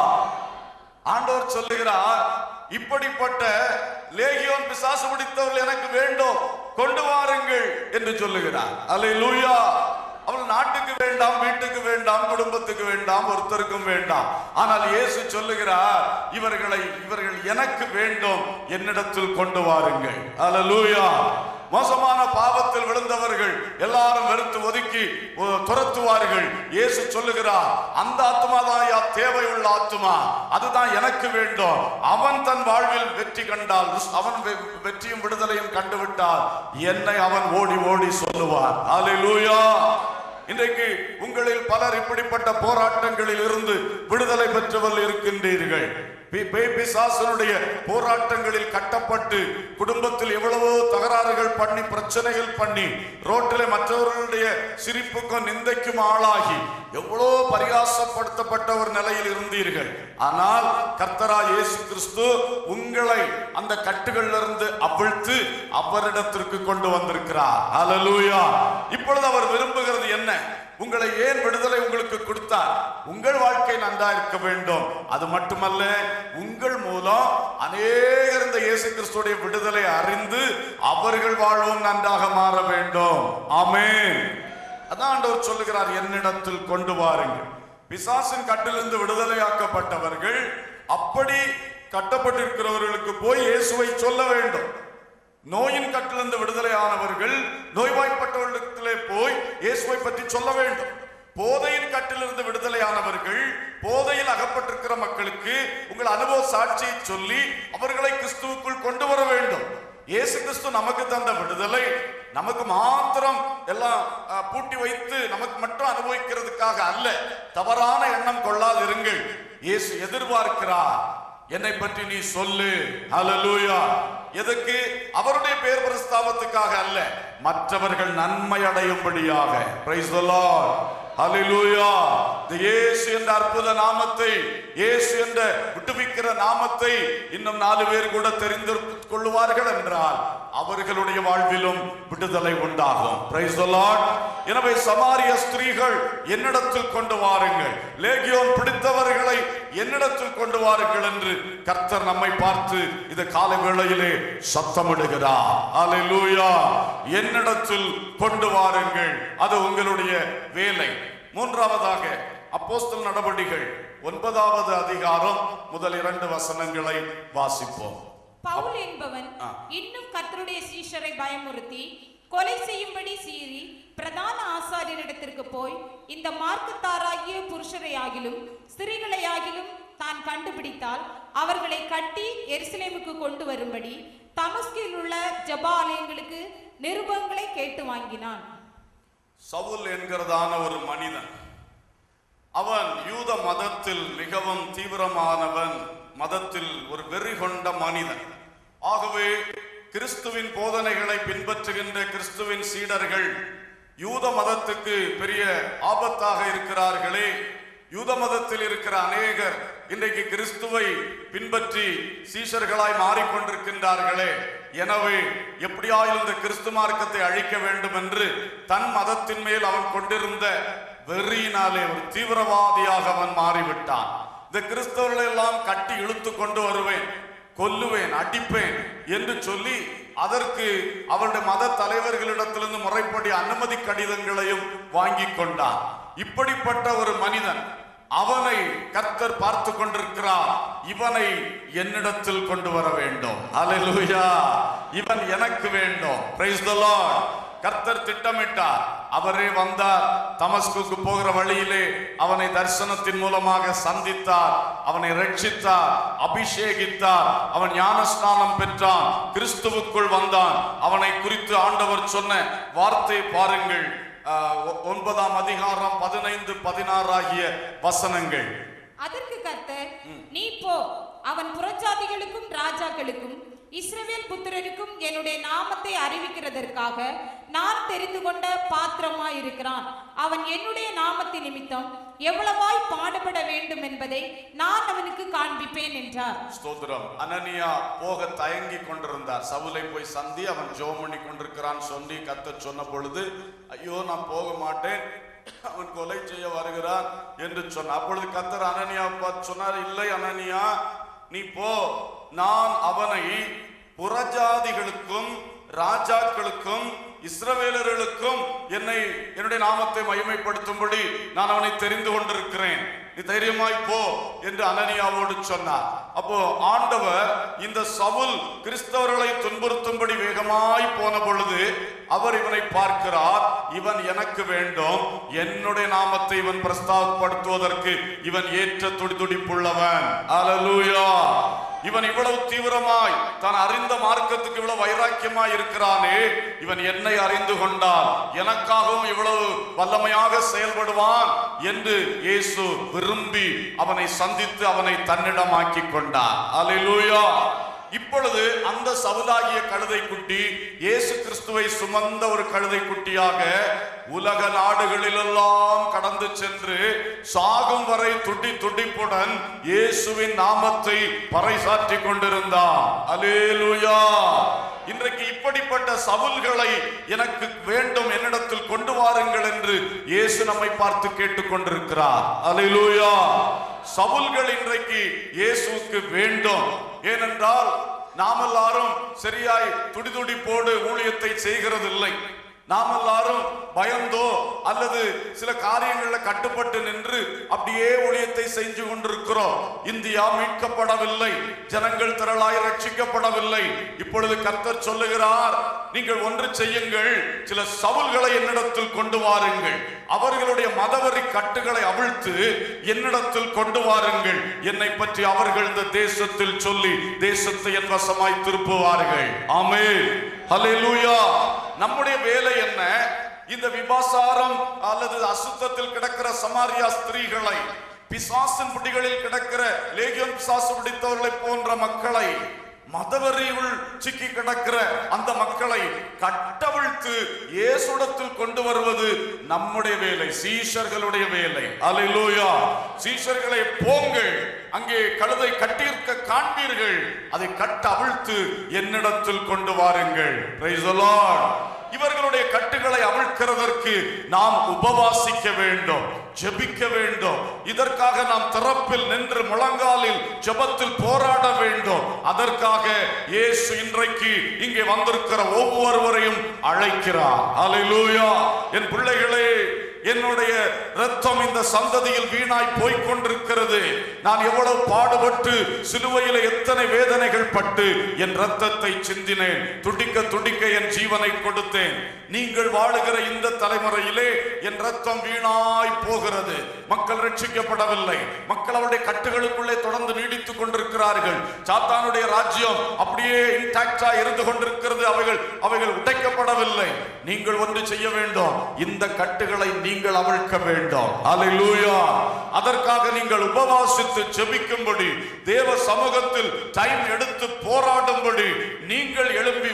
ஆண்டவர் சொல்லுகிறார் இப்படிப்பட்ட லேகியோன் பிசாசு பிடித்தவர்கள் எனக்கு வேண்டும் கொண்டு வாருங்கள் என்று சொல்லுகிறார் அல்லேலூயா அவள் நாட்டுக்கு வேண்டாம் வீட்டுக்கு வேண்டாம் குடும்பத்துக்கு வேண்டாம் ஒருத்தருக்கும் வேண்டாம் ஆனால் இயேசு சொல்லுகிறார் இவர்களை இவர்கள் எனக்கு வேண்டும் என்னிடத்தில் கொண்டு வாருங்கள் அல்லேலூயா மோசமான பாவத்தில் விழுந்தவர்கள் எல்லாரும் வெறுத்து ஒதுக்கி ஒ- துரத்துவார்கள் இயேசு சொல்லுகிறார் அந்த ஆத்மா தான் யா தேவையுள்ள ஆத்மா அதுதான் எனக்கு வேண்டும் அவன் தன் வாழ்வில் வெற்றி கண்டால் அவன் வெ- வெற்றியும் விடுதலையும் கண்டுவிட்டால் என்னை அவன் ஓடி ஓடி சொல்லுவார் அல்லேலூயா இன்றைக்கு உங்களில் பலர் இப்படிப்பட்ட போராட்டங்களில் இருந்து விடுதலை பெற்றவர்கள் இருக்கின்றீர்கள் பி- பேய் பிசாசனுடைய போராட்டங்களில் கட்டப்பட்டு குடும்பத்தில் எவ்வளவோ தகராறுகள் பண்ணி பிரச்சனைகள் பண்ணி ரோட்டிலே மற்றவர்களுடைய சிரிப்புக்கும் நிந்தைக்கும் ஆளாகி எவ்வளோ பரிகாசப்படுத்தப்பட்ட ஒரு நிலையில் இருந்தீர்கள் ஆனால் கர்த்தரா இயேசு கிறிஸ்து உங்களை அந்த கட்டுகளிலிருந்து அவிழ்த்து அவரிடத்திற்கு கொண்டு வந்திருக்கிறார் அல்லேலூயா இப்பொழுது அவர் விரும்புகிறது என்ன உங்களை ஏன் விடுதலை உங்களுக்கு கொடுத்தார் உங்கள் வாழ்க்கை நன்றா இருக்க வேண்டும் அது மட்டுமல்ல உங்கள் மூலம் அநேகர் இந்த இயேசு கிறிஸ்துடைய விடுதலை அறிந்து அவர்கள் வாழ்வும் நன்றாக மாற வேண்டும் ஆமென் அதான் ஆண்டவர் சொல்லுகிறார் என்னிடத்தில் கொண்டு வாருங்கள் பிசாசின் கட்டிலிருந்து விடுதலையாக்கப்பட்டவர்கள் அப்படி கட்டப்பட்டிருக்கிறவர்களுக்கு போய் இயேசுவை சொல்ல வேண்டும் நோயின் கட்டிலிருந்து விடுதலை ஆனவர்கள் நோய்வாய்ப்பட்டவர்களிடத்திலே போய் இயேசுவை பற்றி சொல்ல வேண்டும் போதையின் கட்டிலிருந்து விடுதலையானவர்கள் போதையில் அகப்பட்டிருக்கிற மக்களுக்கு உங்கள் அனுபவ சாட்சியை சொல்லி அவர்களை கிறிஸ்துவுக்குள் கொண்டு வர வேண்டும் இயேசு கிறிஸ்து நமக்கு தந்த விடுதலை நமக்கு மாத்திரம் எல்லாம் அஹ், பூட்டி வைத்து நமக்கு மட்டும் அனுபவிக்கிறதுக்காக அல்ல தவறான எண்ணம் கொள்ளாதிருங்கள் இயேசு எதிர்பார்க்கிறார் என்னை பற்றி நீ சொல்லு ஹalleluya எதுக்கு அவருடைய பேர் பிரஸ்தாபத்துக்காக அல்ல மற்றவர்கள் நன்மை அடையும்படியாக பிரைஸ் தி லார்ட் ஹalleluya இந்த இயேசு என்ற அற்புத நாமத்தை இயேசு என்ற விட்டுவிக்கிற நாமத்தை இன்னும் நாலு பேர் கூட தெரிந்து கொள்ளுவார்கள் என்றால் அவர்களுடைய வாழ்விலும் விடுதலை உண்டாகும் பிரைஸ் தி லார்ட் எனவே சமாரிய ஸ்திரீகள் என்னிடத்தில் கொண்டு வாருங்கள் லேகியோன் பிடித்தவர்களை என்னிடத்தில் கொண்டு வாருங்கள் என்று கர்த்தர் நம்மை பார்த்து இந்த காலை வேளையிலே சத்தமிடுகிறார் அல்லேலூயா என்னிடத்தில் கொண்டு வாருங்கள் அது உங்களுடைய வேலை மூன்றாவதாக அப்போஸ்தல நடவடிக்கைகள் ஒன்பதாவது அதிகாரம் முதல் இரண்டு வசனங்களை வாசிப்போம் பவுல் என்பவன் ஆ. இன்னும் கர்த்தருடைய சீஷரை பயமுறுத்தி கொலை செய்யும்படி சீறி பிரதான ஆசாரியரிடத்திற்கு போய் இந்த மார்க்கத்தாராகிய புருஷரையாகிலும் ஸ்திரீகளையாகிலும் தான் கண்டுபிடித்தால் அவர்களை கட்டி எருசலேமுக்கு கொண்டு வரும்படி தமஸ்கில் உள்ள ஜபா ஆலயங்களுக்கு நிருபங்களை கேட்டு வாங்கினான் சவுல் என்கிறதான ஒரு மனிதன் அவன் யூத மதத்தில் மிகவும் தீவிரமானவன் மதத்தில் ஒரு வெறி கொண்ட மனிதன் ஆகவே கிறிஸ்துவின் போதனைகளை பின்பற்றுகின்ற கிறிஸ்துவின் சீடர்கள் யூத மதத்துக்கு பெரிய ஆபத்தாக இருக்கிறார்களே யூத மதத்தில் இருக்கிற அநேகர் இன்றைக்கு கிறிஸ்துவை பின்பற்றி சீஷர்களாய் மாறிக்கொண்டிருக்கின்றார்களே எனவே எப்படியாயும் இந்த கிறிஸ்து மார்க்கத்தை அழிக்க வேண்டும் என்று தன் மதத்தின் மேல் அவன் கொண்டிருந்த வெறியினாலே ஒரு தீவிரவாதியாக அவன் மாறிவிட்டான் இந்த கிறிஸ்தவர்களை எல்லாம் கட்டி இழுத்து கொண்டு வருவேன் கொல்லுவேன் அடிப்பேன் என்று சொல்லி அதற்கு அவருடைய மத தலைவர்களிடத்திலிருந்து முறைப்படி அனுமதி கடிதங்களையும் வாங்கி கொண்டான் இப்படிப்பட்ட ஒரு மனிதன் அவனை கர்த்தர் பார்த்து கொண்டிருக்கிறார் இவனை என்னிடத்தில் கொண்டு வர வேண்டும் அல்லேலூயா இவன் எனக்கு வேண்டும் பிரைஸ் தி லார்ட் கர்த்தர் திட்டமிட்டார் அவரே வந்தார் தமஸ்குக்கு போகிற வழியிலே அவனை தரிசனத்தின் மூலமாக சந்தித்தார் அவனை ரட்சித்தார் அபிஷேகித்தார் அவன் ஞானஸ்நானம் பெற்றான் கிறிஸ்துவுக்குள் வந்தான் அவனை குறித்து ஆண்டவர் சொன்ன வார்த்தை பாருங்கள் ஆஹ், ஒ- ஒன்பதாம் அதிகாரம் பதினைந்து பதினாறு ஆகிய வசனங்கள் அதற்கு கர்த்தர் நீ போ அவன் புறஜாதிகளுக்கும் ராஜாக்களுக்கும் இஸ்ரவேல் புத்திரருக்கும் என்னுடைய நாமத்தை அறிவிக்கிறதற்காக நான் தெரிந்து கொண்ட பாத்திரமாய் இருக்கிறான் அவன் என்னுடைய நாமத்தின் நிமித்தம் எவ்வளவாய் பாடுபட வேண்டும் என்பதை நான் அவனுக்கு காண்பிப்பேன் என்றார் ஸ்தோத்திரம் அனனியா போக தயங்கி கொண்டிருந்தார் சவுலை போய் சந்தி அவன் ஜெபம் பண்ணி கொண்டிருக்கிறான் சொல்லி கத்த சொன்ன பொழுது ஐயோ நான் போக மாட்டேன் அவன் கொலை செய்ய வருகிறான் என்று சொன்ன அப்பொழுது கத்தர் அனனியா பார்த்து சொன்னார் இல்லை அனனியா நீ போ நான் அவனை புறஜாதிகளுக்கும் ராஜாக்களுக்கும் இஸ்ரவேலர்களுக்கும் என்னை என்னுடைய நாமத்தை மகிமைப்படுத்தும்படி நான் அவனை தெரிந்து கொண்டிருக்கிறேன் நீ தைரியமாய் போ என்று அனனியாவோடு சொன்னார் அப்போ ஆண்டவர் இந்த சவுல் கிறிஸ்தவர்களை துன்புறுத்தும்படி வேகமாய் போன பொழுது அவர் இவனை பார்க்கிறார் இவன் எனக்கு வேண்டும் என்னுடைய நாமத்தை இவன் பிரஸ்தாபப்படுத்துவதற்கு இவன் ஏற்ற துடி துடிப்புள்ளவன் அல்லேலூயா இவன் இவ்வளவு தீவிரமாய் தான் அறிந்த மார்க்கத்துக்கு இவ்வளவு வைராக்கியமாய் இருக்கிறானே இவன் என்னை அறிந்து கொண்டால் எனக்காகவும் இவ்வளவு வல்லமையாக செயல்படுவான் என்று இயேசு விரும்பி அவனை சந்தித்து அவனை தன்னிடமாக்கி கொண்டார் அல்லேலூயா இப்பொழுது அந்த சவுலாகிய கழுதை குட்டி இயேசு கிறிஸ்துவை சுமந்த ஒரு கழுதை குட்டியாக உலக நாடுகளிலெல்லாம் கடந்து சென்று சாகும் வரை துடி துடிப்புடன் இயேசுவின் நாமத்தை பறைசாற்றி கொண்டிருந்தான் அலேலுயா இன்றைக்கு இப்படிப்பட்ட சவுல்களை எனக்கு வேண்டும் என்னிடத்தில் கொண்டு வாருங்கள் என்று இயேசு நம்மை பார்த்து கேட்டுக்கொண்டிருக்கிறார் அலேலுயா சவுல்கள் இன்றைக்கு இயேசுவுக்கு வேண்டும் ஏனென்றால் நாம் எல்லாரும் சரியாய் துடிதுடிப்போடு ஊழியத்தை செய்கிறதில்லை நாம் எல்லாரும் பயந்தோ அல்லது சில காரியங்கள்ல கட்டுப்பட்டு நின்று அப்படியே ஊழியத்தை செஞ்சு கொண்டிருக்கிறோம் இந்தியா மீட்கப்படவில்லை ஜனங்கள் திரளாய் ரட்சிக்கப்படவில்லை இப்பொழுது கர்த்தர் சொல்லுகிறார் நீங்கள் ஒன்று செய்யுங்கள் சில சவுல்களை என்னிடத்தில் கொண்டு வாருங்கள் அவர்களுடைய மதவரி கட்டுகளை அவிழ்த்து என்னிடத்தில் கொண்டு வாருங்கள் என்னை பற்றி அவர்கள் இந்த தேசத்தில் சொல்லி தேசத்தை என் வசமாய் திருப்புவார்கள் ஆமே ஹalleluya நம்முடைய வேலை என்ன இந்த விபாசாரம் அல்லது அசுத்தத்தில் கிடக்கிற சமாரியா ஸ்திரீகளை பிசாசின் பிடிகளில் கிடக்கிற லேகியம் பிசாசு பிடித்தவர்களை போன்ற மக்களை மதவெறியுள் சிக்கி கிடக்கிற அந்த மக்களை கட்டவிழ்த்து இயேசுடத்தில் கொண்டு வருவது நம்முடைய வேலை சீஷர்களுடைய வேலை அலையிலூயா சீஷர்களை போங்கள் அங்கே கழுதை கட்டியிருக்க காண்பீர்கள் அதை கட்ட அவிழ்த்து என்னிடத்தில் கொண்டு வாருங்கள் Praise the Lord. இவர்களுடைய கட்டுகளை அவிழ்க்கிறதற்கு நாம் உபவாசிக்க வேண்டும் ஜெபிக்க வேண்டும் இதற்காக நாம் திறப்பில் நின்று முழங்காலில் ஜெபத்தில் போராட வேண்டும் அதற்காக இயேசு இன்றைக்கு இங்கே வந்திருக்கிற ஒவ்வொருவரையும் அழைக்கிறார் அல்லேலூயா என் பிள்ளைகளே என்னுடைய ரத்தம் இந்த சந்ததியில் வீணாய் போய்க் கொண்டிருக்கிறது நான் எவ்வளவு பாடுபட்டு சிலுவையில எத்தனை வேதனைகள் பட்டு என் ரத்தத்தை சிந்தினேன் துடிக்க துடிக்க என் ஜீவனை கொடுத்தேன் நீங்கள் வாழுகிற இந்த தலைமுறையிலே என் ரத்தம் வீணாய் போகிறது மக்கள் ரட்சிக்கப்படவில்லை மக்கள் அவருடைய கட்டுகளுக்குள்ளே தொடர்ந்து நீடித்துக் கொண்டிருக்கிறார்கள் சாத்தானுடைய ராஜ்யம் அப்படியே இன்டாக்டா இருந்து கொண்டிருக்கிறது அவைகள் அவைகள் உடைக்கப்படவில்லை நீங்கள் ஒன்று செய்ய வேண்டும் இந்த கட்டுகளை நீங்கள் அவிழ்க்க வேண்டும் அல்லேலூயா அதற்காக நீங்கள் உபவாசித்து ஜெபிக்கும்படி தேவ சமூகத்தில் டைம் எடுத்து போராடும்படி நீங்கள் எழும்பி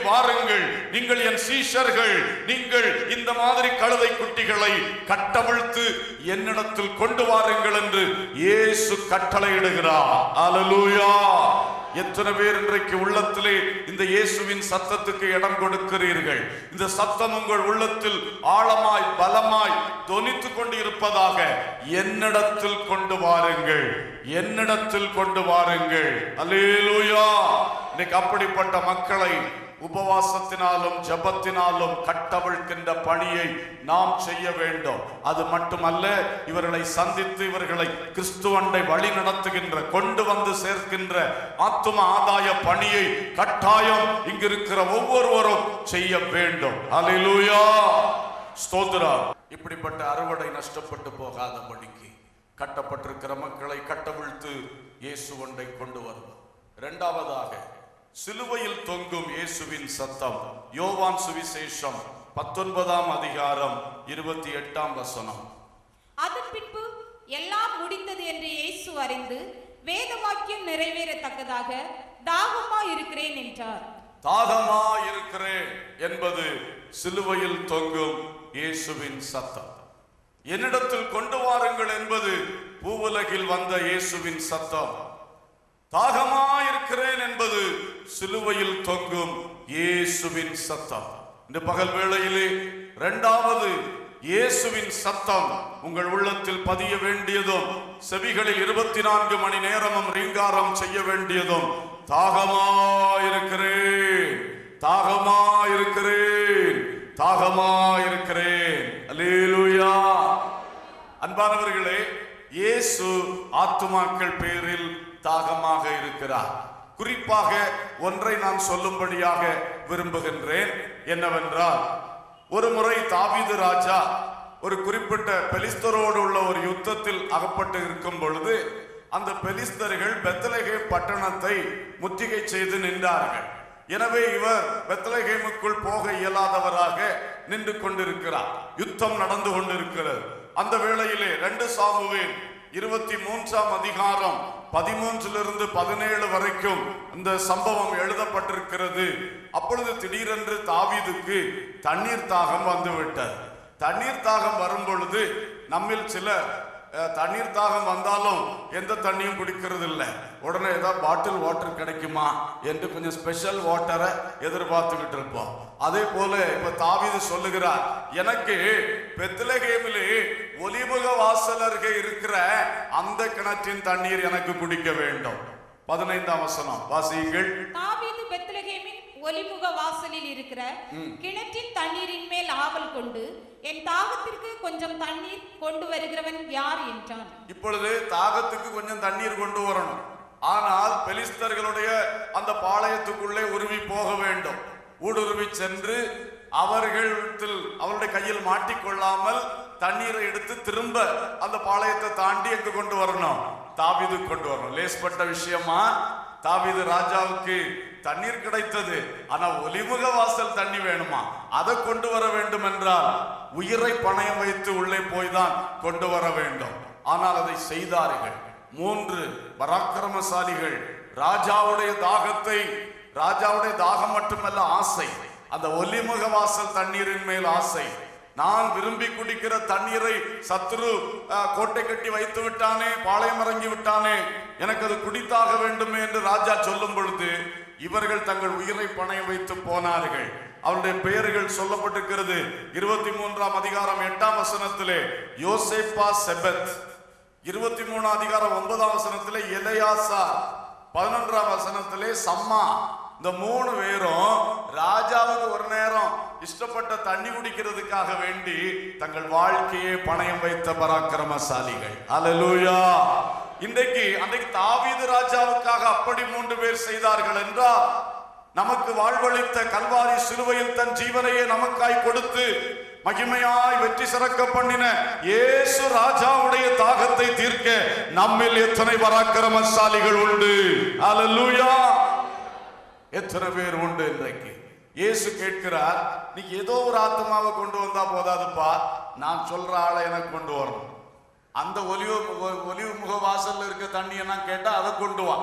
வாருங்கள் நீங்கள் என் சீஷர்கள் நீங்கள் இந்த மாதிரி கழுதை குட்டிகளை கட்டவிழ்த்து என்னிடத்தில் கொண்டு வாருங்கள் என்று இயேசு கட்டளையிடுகிறார் அல்லேலூயா எத்தனை பேர் இன்றைக்கு உள்ளத்திலே இந்த இயேசுவின் சத்தத்துக்கு இடம் கொடுக்கிறீர்கள் இந்த சத்தம் உங்கள் உள்ளத்தில் ஆழமாய் பலமாய் தொனித்துக் கொண்டு இருப்பதாக என்னிடத்தில் கொண்டு வாருங்கள் என்னிடத்தில் கொண்டு வாருங்கள் அல்லேலூயா இன்னைக்கு அப்படிப்பட்ட மக்களை உபவாசத்தினாலும் ஜபத்தினாலும் கட்டவிழ்க்கின்ற பணியை நாம் செய்ய வேண்டும் அது மட்டுமல்ல இவர்களை சந்தித்து இவர்களை கிறிஸ்துவண்டை வழி நடத்துகின்ற கொண்டு வந்து சேர்க்கின்ற ஆத்தும ஆதாய பணியை கட்டாயம் இங்கிருக்கிற ஒவ்வொருவரும் செய்ய வேண்டும் அல்லேலூயா ஸ்தோத்திரம் இப்படிப்பட்ட அறுவடை நஷ்டப்பட்டு போகாதபடிக்கு கட்டப்பட்டிருக்கிற மக்களை கட்டவிழ்த்து இயேசு ஒன்றை கொண்டு வருவோம் இரண்டாவதாக சிலுவையில் தொங்கும் இயேசுவின் சத்தம் யோவான் சுவிசேஷம் பத்தொன்பதாம் அதிகாரம் இருபத்தி எட்டாம் வசனம் அதன் பின்பு எல்லாம் முடிந்தது என்று இயேசு அறிந்து வேத வாக்கியம் நிறைவேறத்தக்கதாக தாகமா இருக்கிறேன் என்றார் தாகமா இருக்கிறேன் என்பது சிலுவையில் தொங்கும் இயேசுவின் சத்தம் என்னிடத்தில் கொண்டு வாருங்கள் என்பது பூவுலகில் வந்த இயேசுவின் சத்தம் தாகமா இருக்கிறேன் என்பது சிலுவையில் தொங்கும் இயேசுவின் சத்தம் இந்த பகல் வேளையிலே இரண்டாவது இயேசுவின் சத்தம் உங்கள் உள்ளத்தில் பதிய வேண்டியதும் செவிகளில் இருபத்தி நான்கு மணி நேரமும் ரீங்காரம் செய்ய வேண்டியதும் தாகமா இருக்கிறேன் தாகமா இருக்கிறேன் தாகமா இருக்கிறேன் அல்லேலூயா அன்பானவர்களே இயேசு ஆத்துமாக்கள் பேரில் தாகமாக இருக்கிறார் குறிப்பாக ஒன்றை நான் சொல்லும்படியாக விரும்புகின்றேன் என்னவென்றால் ஒரு முறை தாவீது ராஜா ஒரு குறிப்பிட்ட பெலிஸ்தரோடு உள்ள ஒரு யுத்தத்தில் அகப்பட்டு இருக்கும் பொழுது அந்த பெலிஸ்தர்கள் பெத்தலகே பட்டணத்தை முற்றுகை செய்து நின்றார்கள் எனவே இவர் பெத்லகேமுக்குள் போக இயலாதவராக நின்று கொண்டிருக்கிறார் யுத்தம் நடந்து கொண்டிருக்கிறது அந்த வேளையிலே ரெண்டு சாமுவேல் இருபத்தி மூன்றாம் அதிகாரம் பதிமூன்றிலிருந்து பதினேழு வரைக்கும் இந்த சம்பவம் எழுதப்பட்டிருக்கிறது அப்பொழுது திடீரென்று தாவீதுக்கு தண்ணீர் தாகம் வந்து விட்டது தண்ணீர் தாகம் வரும் பொழுது நம்மில் சில அஹ், தண்ணீர் தாகம் வந்தாலும் எந்த தண்ணியும் குடிக்கிறது இல்லை உடனே ஏதாவது பாட்டில் வாட்டர் கிடைக்குமா என்று கொஞ்சம் ஸ்பெஷல் வாட்டரை எதிர்பார்த்துக்கிட்டு இருப்போம் அதே போல இப்ப தாவீது சொல்லுகிறார் எனக்கு பெத்லகேமிலே ஒலிமுக வாசல் அருகே இருக்கிற அந்த கிணற்றின் தண்ணீர் எனக்கு குடிக்க வேண்டும் பதினைந்தாம் வசனம் வாசியுங்கள் தாவீது பெத்லகேமின் ஒலிமுக வாசலில் இருக்கிற கிணற்றின் தண்ணீரின் மேல் ஆவல் கொண்டு என் தாகத்திற்கு கொஞ்சம் தண்ணீர் கொண்டு வருகிறவன் யார் என்றான் இப்பொழுது தாகத்துக்கு கொஞ்சம் தண்ணீர் கொண்டு வரணும் ஆனால் பெலிஸ்தர்களுடைய அந்த பாளையத்துக்குள்ளே உருவி போக வேண்டும் ஊடுருவி சென்று அவர்களிடத்தில் அவருடைய கையில் மாட்டிக்கொள்ளாமல் தண்ணீரை எடுத்து திரும்ப அந்த பாளையத்தை தாண்டி எங்க கொண்டு வரணும் தாவீது கொண்டு வரணும் லேஸ்பட்ட விஷயமா தாவீது ராஜாவுக்கு தண்ணீர் கிடைத்தது ஆனா ஒலிமுக வாசல் தண்ணி வேணுமா அதை கொண்டு வர வேண்டும் என்றால் உயிரை பணயம் வைத்து உள்ளே போய் தான் கொண்டு வர வேண்டும் ஆனால் அதை செய்தார்கள் மூன்று பராக்கிரமசாலிகள் ராஜாவுடைய தாகத்தை ராஜாவுடைய தாகம் மட்டுமல்ல ஆசை அந்த ஒலிமுக வாசல் தண்ணீரின் மேல் ஆசை நான் விரும்பி குடிக்கிற தண்ணீரை சத்ரு அஹ், கோட்டை கட்டி வைத்து விட்டானே பாளையம் இறங்கி விட்டானே எனக்கு அது குடித்தாக வேண்டுமே என்று ராஜா சொல்லும் பொழுது இவர்கள் தங்கள் உயிரை பணயம் வைத்து போனார்கள் அவருடைய பெயர்கள் சொல்லப்பட்டிருக்கிறது இருபத்தி மூன்றாம் அதிகாரம் எட்டாம் வசனத்திலே யோசேப்பா செபத் இருபத்தி மூணு அதிகாரம் ஒன்பதாம் வசனத்திலே எலையாசா பதினொன்றாம் வசனத்திலே சம்மா இந்த மூணு பேரும் ராஜாவுக்கு ஒரு நேரம் இஷ்டப்பட்ட தண்ணி குடிக்கிறதுக்காக வேண்டி தங்கள் வாழ்க்கையை பணயம் வைத்த பராக்கிரமசாலிகள் அல்லேலூயா இன்றைக்கு அன்றைக்கு தாவீது ராஜாவுக்காக அப்படி மூன்று பேர் செய்தார்கள் என்றால் நமக்கு வாழ்வளித்த கல்வாரி சிலுவையில் தன் ஜீவனையே நமக்காய் கொடுத்து மகிமையாய் வெற்றி சிறக்க பண்ணின இயேசு ராஜாவுடைய தாகத்தை தீர்க்க நம்மில் எத்தனை பராக்கிரமசாலிகள் உண்டு அல்லேலூயா எத்தனை பேர் உண்டு இன்றைக்கு இயேசு கேட்கிறார் நீ ஏதோ ஒரு ஆத்மாவை கொண்டு வந்தா போதாதுப்பா நான் சொல்ற ஆளை எனக்கு கொண்டு வரணும் அந்த ஒலிவு ஒ- ஒலிவு முக வாசல்ல இருக்க தண்ணியை நான் கேட்டா அதை கொண்டு வா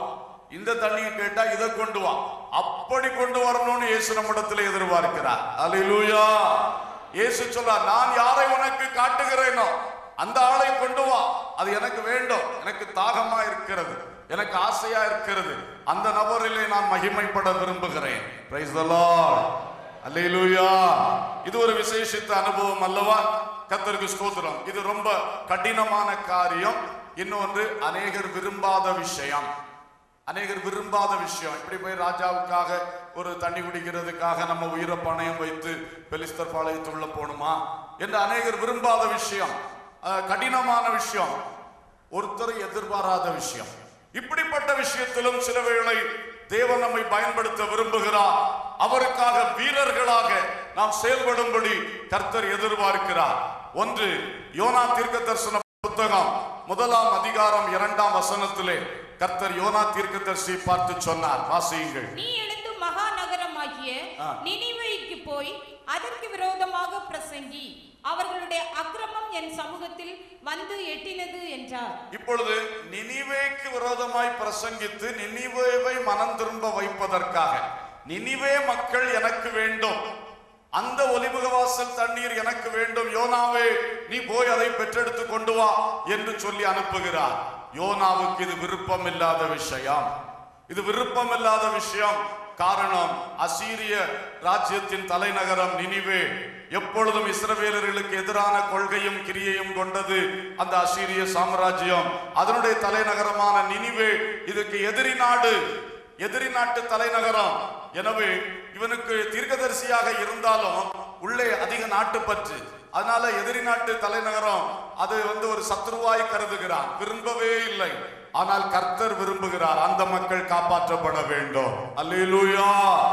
இந்த தண்ணியை கேட்டா இதை கொண்டு வா அப்படி கொண்டு வரணும்னு இயேசு நம்மிடத்தில் எதிர்பார்க்கிறார் அல்லேலூயா இயேசு சொல்றார் நான் யாரை உனக்கு காட்டுகிறேனோ அந்த ஆளை கொண்டு வா அது எனக்கு வேண்டும் எனக்கு தாகமா இருக்கிறது எனக்கு ஆசையா இருக்கிறது அந்த நபரிலே நான் மகிமைப்பட விரும்புகிறேன் பிரைஸ் தி லார்ட் அல்லேலூயா இது ஒரு விசேஷித்த அனுபவம் அல்லவா கத்தருக்கு ஸ்தோத்திரம் இது ரொம்ப கடினமான காரியம் இன்னொன்று அநேகர் விரும்பாத விஷயம் அநேகர் விரும்பாத விஷயம் இப்படி போய் ராஜாவுக்காக ஒரு தண்ணி குடிக்கிறதுக்காக நம்ம உயிரை பணயம் வைத்து பெலிஸ்தர் பாளையத்துள்ள போகணுமா என்று அநேகர் விரும்பாத விஷயம் அஹ், கடினமான விஷயம் ஒருத்தர் எதிர்பாராத விஷயம் இப்படிப்பட்ட விஷயத்திலும் சில வேளை தேவன் நம்மை பயன்படுத்த விரும்புகிறார் அவருக்காக வீரர்களாக நாம் செயல்படும்படி கர்த்தர் எதிர்பார்க்கிறார் ஒன்று யோனா தீர்க்க தரிசன புத்தகம் முதலாம் அதிகாரம் இரண்டாம் வசனத்திலே கர்த்தர் யோனா தீர்க்கதரிசி பார்த்து சொன்னார் வாசியுங்கள் நீ எழுந்து மகா நகரமாகிய ஆ. நினிவேக்கு போய் அதற்கு விரோதமாக பிரசங்கி அவர்களுடைய அக்கிரமம் என் சமூகத்தில் வந்து எட்டினது என்றார் இப்பொழுது நினிவேக்கு விரோதமாய் பிரசங்கித்து நினிவேவை மனம் திரும்ப வைப்பதற்காக நினிவே மக்கள் எனக்கு வேண்டும் அந்த ஒலிமுகவாசல் தண்ணீர் எனக்கு வேண்டும் யோனாவே நீ போய் அதை பெற்றெடுத்து கொண்டு வா என்று சொல்லி அனுப்புகிறார் யோனாவுக்கு இது விருப்பம் இல்லாத விஷயம் இது விருப்பம் இல்லாத விஷயம் காரணம் அசீரிய ராஜ்யத்தின் தலைநகரம் நினிவே எப்பொழுதும் இஸ்ரவேலர்களுக்கு எதிரான கொள்கையும் கிரியையும் கொண்டது அந்த அசீரிய சாம்ராஜ்யம் அதனுடைய தலைநகரமான நினிவே இதுக்கு எதிரி நாடு எதிரி நாட்டு தலைநகரம் எனவே இவனுக்கு தீர்க்கதரிசியாக இருந்தாலும் உள்ளே அதிக நாட்டுப்பற்று அதனால எதிரி நாட்டு தலைநகரம் அது வந்து ஒரு சத்ருவாய் கருதுகிறான் விரும்பவே இல்லை ஆனால் கர்த்தர் விரும்புகிறார் அந்த மக்கள் காப்பாற்றப்பட வேண்டும் அல்லேலூயா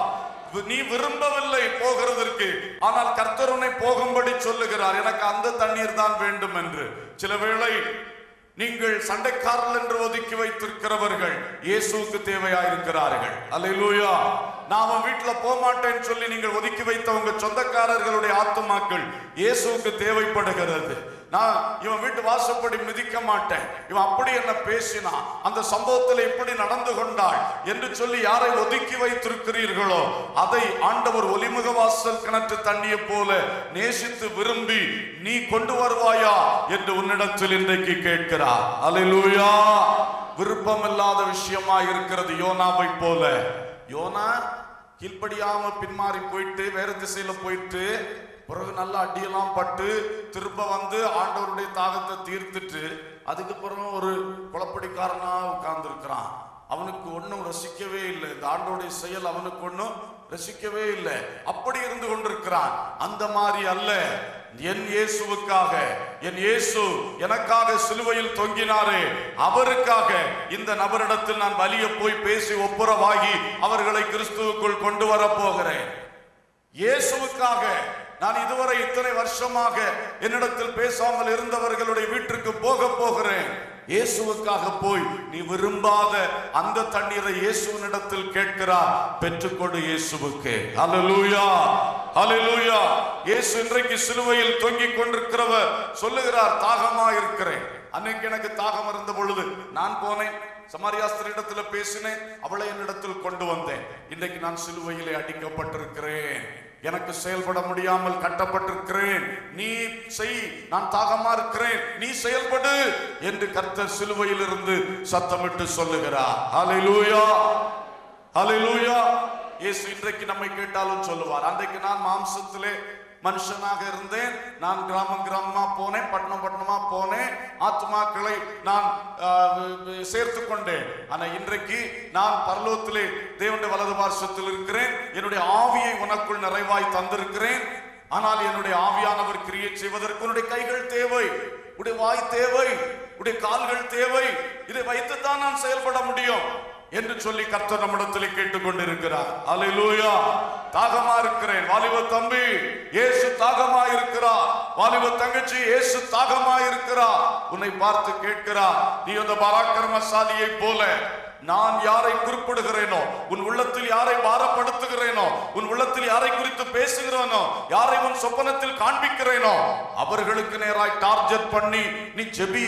நீ விரும்பவில்லை போகிறதற்கு ஆனால் கர்த்தர் உன்னை போகும்படி சொல்லுகிறார் எனக்கு அந்த தண்ணீர் தான் வேண்டும் என்று சில வேளை நீங்கள் சண்டைக்காரர்கள் என்று ஒதுக்கி வைத்திருக்கிறவர்கள் இயேசுவுக்கு தேவையாயிருக்கிறார்கள் அல்லேலூயா நாம வீட்டுல போக மாட்டேன்னு சொல்லி நீங்கள் ஒதுக்கி வைத்த உங்க சொந்தக்காரர்களுடைய ஆத்துமாக்கள் இயேசுவுக்கு தேவைப்படுகிறது நான் இவன் வீட்டு வாசப்படி மிதிக்க மாட்டேன் இவன் அப்படி என்ன பேசினான் அந்த சம்பவத்தில் இப்படி நடந்து கொண்டாள் என்று சொல்லி யாரை ஒதுக்கி வைத்திருக்கிறீர்களோ அதை ஆண்டவர் ஒலிமுக வாசல் கிணற்று தண்ணியை போல நேசித்து விரும்பி நீ கொண்டு வருவாயா என்று உன்னிடத்தில் இன்றைக்கு கேட்கிறார் அல்லேலூயா விருப்பமில்லாத விஷயமா இருக்கிறது யோனாவை போல யோனா கீழ்ப்படியாம பின்மாறி போயிட்டு வேற திசையில போயிட்டு பிறகு நல்ல அடியெல்லாம் பட்டு திரும்ப வந்து ஆண்டவருடைய தாகத்தை தீர்த்துட்டு அதுக்கு பிறகு ஒரு குளப்படிக்காரனா உட்கார்ந்து இருக்கிறான் அவனுக்கு ஒன்றும் ரசிக்கவே இல்லை இந்த ஆண்டோடைய செயல் அவனுக்கு ஒன்றும் ரசிக்கவே இல்லை அப்படி இருந்து கொண்டிருக்கிறான் அந்த மாதிரி அல்ல என் இயேசுவுக்காக என் இயேசு எனக்காக சிலுவையில் தொங்கினாரே அவருக்காக இந்த நபரிடத்தில் நான் வலிய போய் பேசி ஒப்புரவாகி அவர்களை கிறிஸ்துவுக்குள் கொண்டு வர போகிறேன் இயேசுவுக்காக நான் இதுவரை இத்தனை வருஷமாக என்னிடத்தில் பேசாமல் இருந்தவர்களுடைய வீட்டிற்கு போக போகிறேன் இயேசுவுக்காக போய் நீ விரும்பாத அந்த தண்ணீரை இயேசுவினிடத்தில் கேட்கிறார் பெற்றுக்கொண்டு இயேசுவுக்கு ஹalleluya ஹalleluya இயேசு இன்றைக்கு சிலுவையில் தொங்கிக் கொண்டிருக்கிறவர் சொல்லுகிறார் தாகமா இருக்கிறேன் அன்னைக்கு எனக்கு தாகம் இருந்த பொழுது நான் போனேன் சமாரியாஸ்திரிடத்துல பேசினேன் அவளை என்னிடத்தில் கொண்டு வந்தேன் இன்றைக்கு நான் சிலுவையிலே அடிக்கப்பட்டிருக்கிறேன் எனக்கு செயல்பட முடியாமல் கட்டப்பட்டிருக்கிறேன் நீ செய் நான் தாகமா இருக்கிறேன் நீ செயல்படு என்று கர்த்தர் சிலுவையில் இருந்து சத்தமிட்டு சொல்லுகிறார் ஹalleluya ஹalleluya இயேசு இன்றைக்கு நம்மை கேட்டாலும் சொல்லுவார் அன்றைக்கு நான் மாம்சத்திலே மனுஷனாக இருந்தேன் நான் கிராமம் கிராமமா போனேன் பட்டணம் பட்டணமா போனேன் ஆத்மாக்களை நான் சேர்த்து கொண்டேன் ஆனா இன்றைக்கு நான் பரலோகத்திலே தேவனுடைய வலது பார்சத்தில் இருக்கிறேன் என்னுடைய ஆவியை உனக்குள் நிறைவாய் தந்திருக்கிறேன் ஆனால் என்னுடைய ஆவியானவர் கிரியை செய்வதற்கு உன்னுடைய கைகள் தேவை உடைய வாய் தேவை உடைய கால்கள் தேவை இதை வைத்துத்தான் நான் செயல்பட முடியும் என்று சொல்லி கர்த்தர் நம்மிடத்திலே கேட்டுக்கொண்டிருக்கிறார் அல்லேலூயா தாகமா இருக்கிறேன் வாலிப தம்பி இயேசு தாகமா இருக்கிறார் வாலிப தங்கச்சி இயேசு தாகமா இருக்கிறார் உன்னை பார்த்து கேட்கிறார் நீ அந்த பராக்கிரமசாலியை போல நான் யாரை குறிப்பிடுகிறேனோ உன் உள்ளத்தில் யாரை பாரப்படுத்துகிறேனோ உன் உள்ளத்தில் யாரை குறித்து பேசுகிறேனோ யாரை உன் சொப்பனத்தில் காண்பிக்கிறேனோ அவர்களுக்கு நேராய் டார்கெட் பண்ணி நீ ஜெபி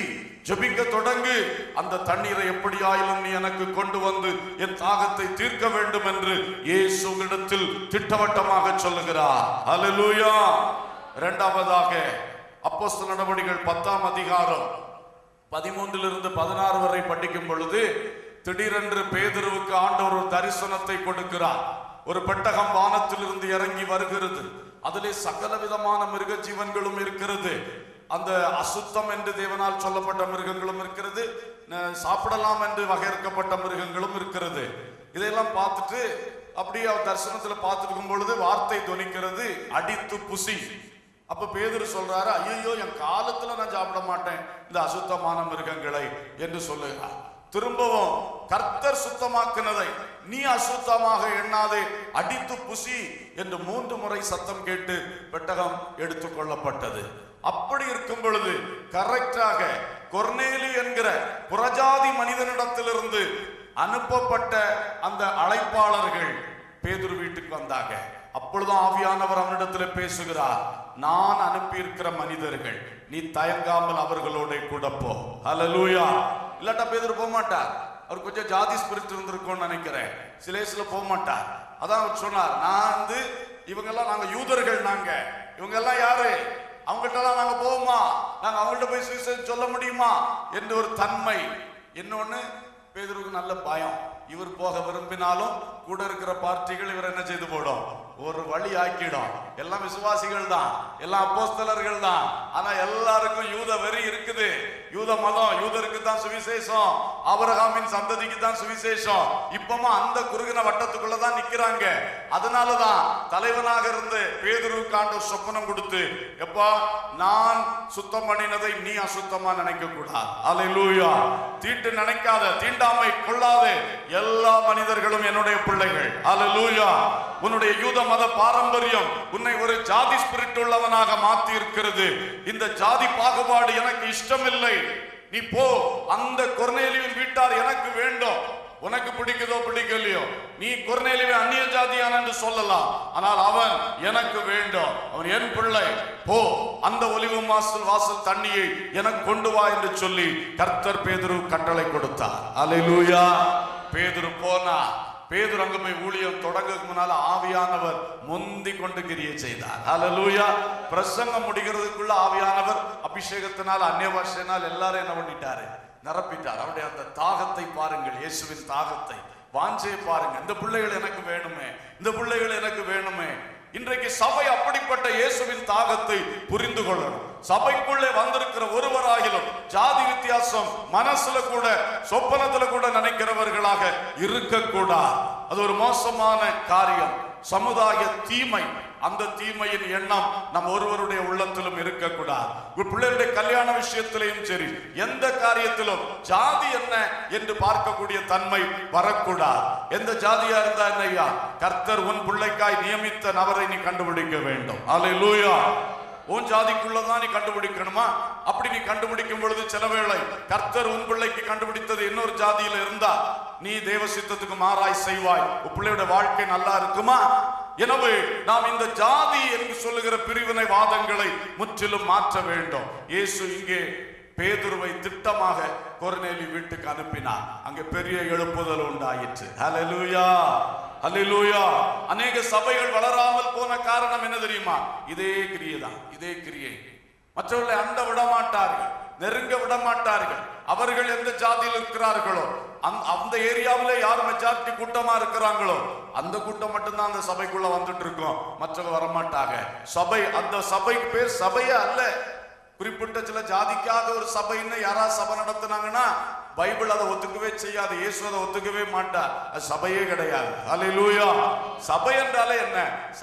ஜெபிக்க தொடங்கு அந்த தண்ணீரை எப்படியாயிலும் நீ எனக்கு கொண்டு வந்து என் தாகத்தை தீர்க்க வேண்டும் என்று இயேசு உங்களிடத்தில் திட்டவட்டமாக சொல்லுகிறார் அல்லேலூயா இரண்டாவதாக அப்போஸ்தல நடவடிக்கைகள் பத்தாம் அதிகாரம் பதிமூன்றிலிருந்து பதினாறு வரை படிக்கும் பொழுது திடீரென்று பேதுருவுக்கு ஆண்டவர் ஒரு தரிசனத்தை கொடுக்கிறார் ஒரு பெட்டகம் வானத்திலிருந்து இறங்கி வருகிறது அதிலே சகல விதமான மிருக ஜீவன்களும் இருக்கிறது அந்த அசுத்தம் என்று தேவனால் சொல்லப்பட்ட மிருகங்களும் இருக்கிறது ந- சாப்பிடலாம் என்று வகையறுக்கப்பட்ட மிருகங்களும் இருக்கிறது இதையெல்லாம் பார்த்துட்டு அப்படியே அவர் தரிசனத்துல பார்த்துருக்கும் பொழுது வார்த்தை துணிக்கிறது அடித்து புசி அப்ப பேதுரு சொல்றாரு ஐயோ என் காலத்துல நான் சாப்பிட மாட்டேன் இந்த அசுத்தமான மிருகங்களை என்று சொல்லுகிறார் திரும்பவும் கர்த்தர் சுத்தமாக்குனதை நீ அசுத்தமாக எண்ணாதே அடித்து புசி என்று மூன்று முறை சத்தம் கேட்டு பெட்டகம் எடுத்துக் கொள்ளப்பட்டது அப்படி இருக்கும் பொழுது கரெக்டாக கொர்நேலி என்கிற புறஜாதி மனிதனிடத்திலிருந்து அனுப்பப்பட்ட அந்த அழைப்பாளர்கள் பேதுரு வீட்டுக்கு வந்தாங்க அப்பொழுதும் ஆவியானவர் அவனிடத்தில் பேசுகிறார் நான் அனுப்பியிருக்கிற மனிதர்கள் நீ தயங்காமல் அவர்களோட கூட போ ஹalleluya இல்லாட்டா பேதுரு போக மாட்டார் அவர் கொஞ்சம் ஜாதி ஸ்பிரிட் இருந்திருக்கும்னு நினைக்கிறேன் சிலேஸ்ல போக மாட்டார் அதான் அவர் சொன்னார் நான் வந்து இவங்கெல்லாம் நாங்க யூதர்கள் நாங்க இவங்க எல்லாம் யாரு அவங்ககிட்ட நாங்க போவோமா நாங்க அவங்கள்ட்ட போய் சுவிசேஷம் சொல்ல முடியுமா என்று ஒரு தன்மை இன்னொன்னு பேதுருக்கு நல்ல பயம் இவர் போக விரும்பினாலும் கூட இருக்கிற பார்ட்டிகள் இவர் என்ன செய்து போடும் ஒரு வழி ஆக்கிடும் எல்லாம் விசுவாசிகள் தான் எல்லாம் அப்போஸ்தலர்கள் தான் ஆனா எல்லாருக்கும் யூத வெறி இருக்குது யூத மதம் யூதருக்கு தான் சுவிசேஷம் ஆபிரகாமின் சந்ததிக்கு தான் சுவிசேஷம் இப்பமா அந்த குறுகின வட்டத்துக்குள்ள தான் நிக்கிறாங்க அதனாலதான் தலைவனாக இருந்து பேதுருவுக்கு ஆண்டவர் சொப்பனம் கொடுத்து எப்பா நான் சுத்தம் பண்ணினதை நீ அசுத்தமா நினைக்க கூடாது அல்லேலூயா தீட்டு நினைக்காத தீண்டாமை கொள்ளாதே எல்லா மனிதர்களும் என்னுடைய பிள்ளைகள் அல்லேலூயா உன்னுடைய யூத மத பாரம்பரியம் உன்னை ஒரு ஜாதி ஸ்பிரிட் உள்ளவனாக மாத்தி இருக்கிறது இந்த ஜாதி பாகுபாடு எனக்கு இஷ்டமில்லை நீ போ அந்த கொர்நேலியின் வீட்டார் எனக்கு வேண்டும் உனக்கு பிடிக்குதோ பிடிக்கலையோ நீ கொர்நேலியை அந்நிய ஜாதியான் என்று சொல்லலாம் ஆனால் அவன் எனக்கு வேண்டும் அவன் என் பிள்ளை போ அந்த ஒலிவு வாசல் வாசல் தண்ணியை எனக்கு கொண்டு வா என்று சொல்லி கர்த்தர் பேதுரு கட்டளை கொடுத்தார் அல்லேலூயா பேதுரு போனா பேதுரு அங்க போய் ஊழியம் தொடங்கக்கு முன்னால ஆவியானவர் முந்தி கொண்டு கிரியை செய்தார் அல்லேலூயா பிரசங்கம் முடிகிறதுக்குள்ள ஆவியானவர் அபிஷேகத்தினால் அந்நிய பாஷையினால் எல்லாரும் என்ன பண்ணிட்டாரு நிரப்பிட்டார் அவருடைய அந்த தாகத்தை பாருங்கள் இயேசுவின் தாகத்தை வாஞ்சையை பாருங்க இந்த பிள்ளைகள் எனக்கு வேணுமே இந்த பிள்ளைகள் எனக்கு வேணுமே இன்றைக்கு சபை அப்படிப்பட்ட இயேசுவின் தாகத்தை புரிந்து கொள்ளணும் சபைக்குள்ளே வந்திருக்கிற ஒருவராகிலும் ஜாதி வித்தியாசம் மனசுல கூட சொப்பனத்துல கூட நினைக்கிறவர்களாக இருக்கக்கூடாது அது ஒரு மோசமான காரியம் சமுதாய தீமை அந்த தீமையின் எண்ணம் நம் ஒருவருடைய உள்ளத்திலும் இருக்கக்கூடாது உங்க பிள்ளைகளுடைய கல்யாண விஷயத்திலையும் சரி எந்த காரியத்திலும் ஜாதி என்ன என்று பார்க்கக்கூடிய தன்மை வரக்கூடாது எந்த ஜாதியா இருந்தா என்னையா கர்த்தர் உன் பிள்ளைக்காய் நியமித்த நபரை நீ கண்டுபிடிக்க வேண்டும் அல்லேலூயா உன் ஜாதிக்குள்ளதான் நீ கண்டுபிடிக்கணுமா அப்படி நீ கண்டுபிடிக்கும் பொழுது சில வேளை கர்த்தர் உன் பிள்ளைக்கு கண்டுபிடித்தது இன்னொரு ஜாதியில இருந்தா நீ தேவ சித்தத்துக்கு மாறாய் செய்வாய் உன் பிள்ளையோட வாழ்க்கை நல்லா இருக்குமா எனவே நாம் இந்த ஜாதி என்று சொல்லுகிற பிரிவினை வாதங்களை முற்றிலும் மாற்ற வேண்டும் இயேசு இங்கே பேதுருவை திட்டமாக கொர்நேலி வீட்டுக்கு அனுப்பினார் அங்கே பெரிய எழுப்புதல் உண்டாயிற்று ஹalleluya ஹalleluya அநேக சபைகள் வளராமல் போன காரணம் என்ன தெரியுமா இதே கிரியை தான் இதே கிரியை மற்றவர்களை அண்ட விட மாட்டார்கள் நெருங்க விட மாட்டார்கள் அவர்கள் எந்த ஜாதியில் இருக்கிறார்களோ அந்த அந்த ஏரியாவிலே யார் மெஜாரிட்டி கூட்டமா இருக்கிறாங்களோ அந்த கூட்டம் மட்டும்தான் அந்த சபைக்குள்ள வந்துட்டு இருக்கோம் மற்றவங்க வரமாட்டாங்க சபை அந்த சபைக்கு பேர் சபையே அல்ல குறிப்பிட்ட சில ஜாதிக்காக ஒரு சபைன்னு யாராவது சபை நடத்துனாங்கன்னா பைபிள் அதை ஒத்துக்கவே செய்யாது இயேசு அதை ஒத்துக்கவே மாட்டார் அது சபையே கிடையாது அல்லேலூயா சபை என்றாலே என்ன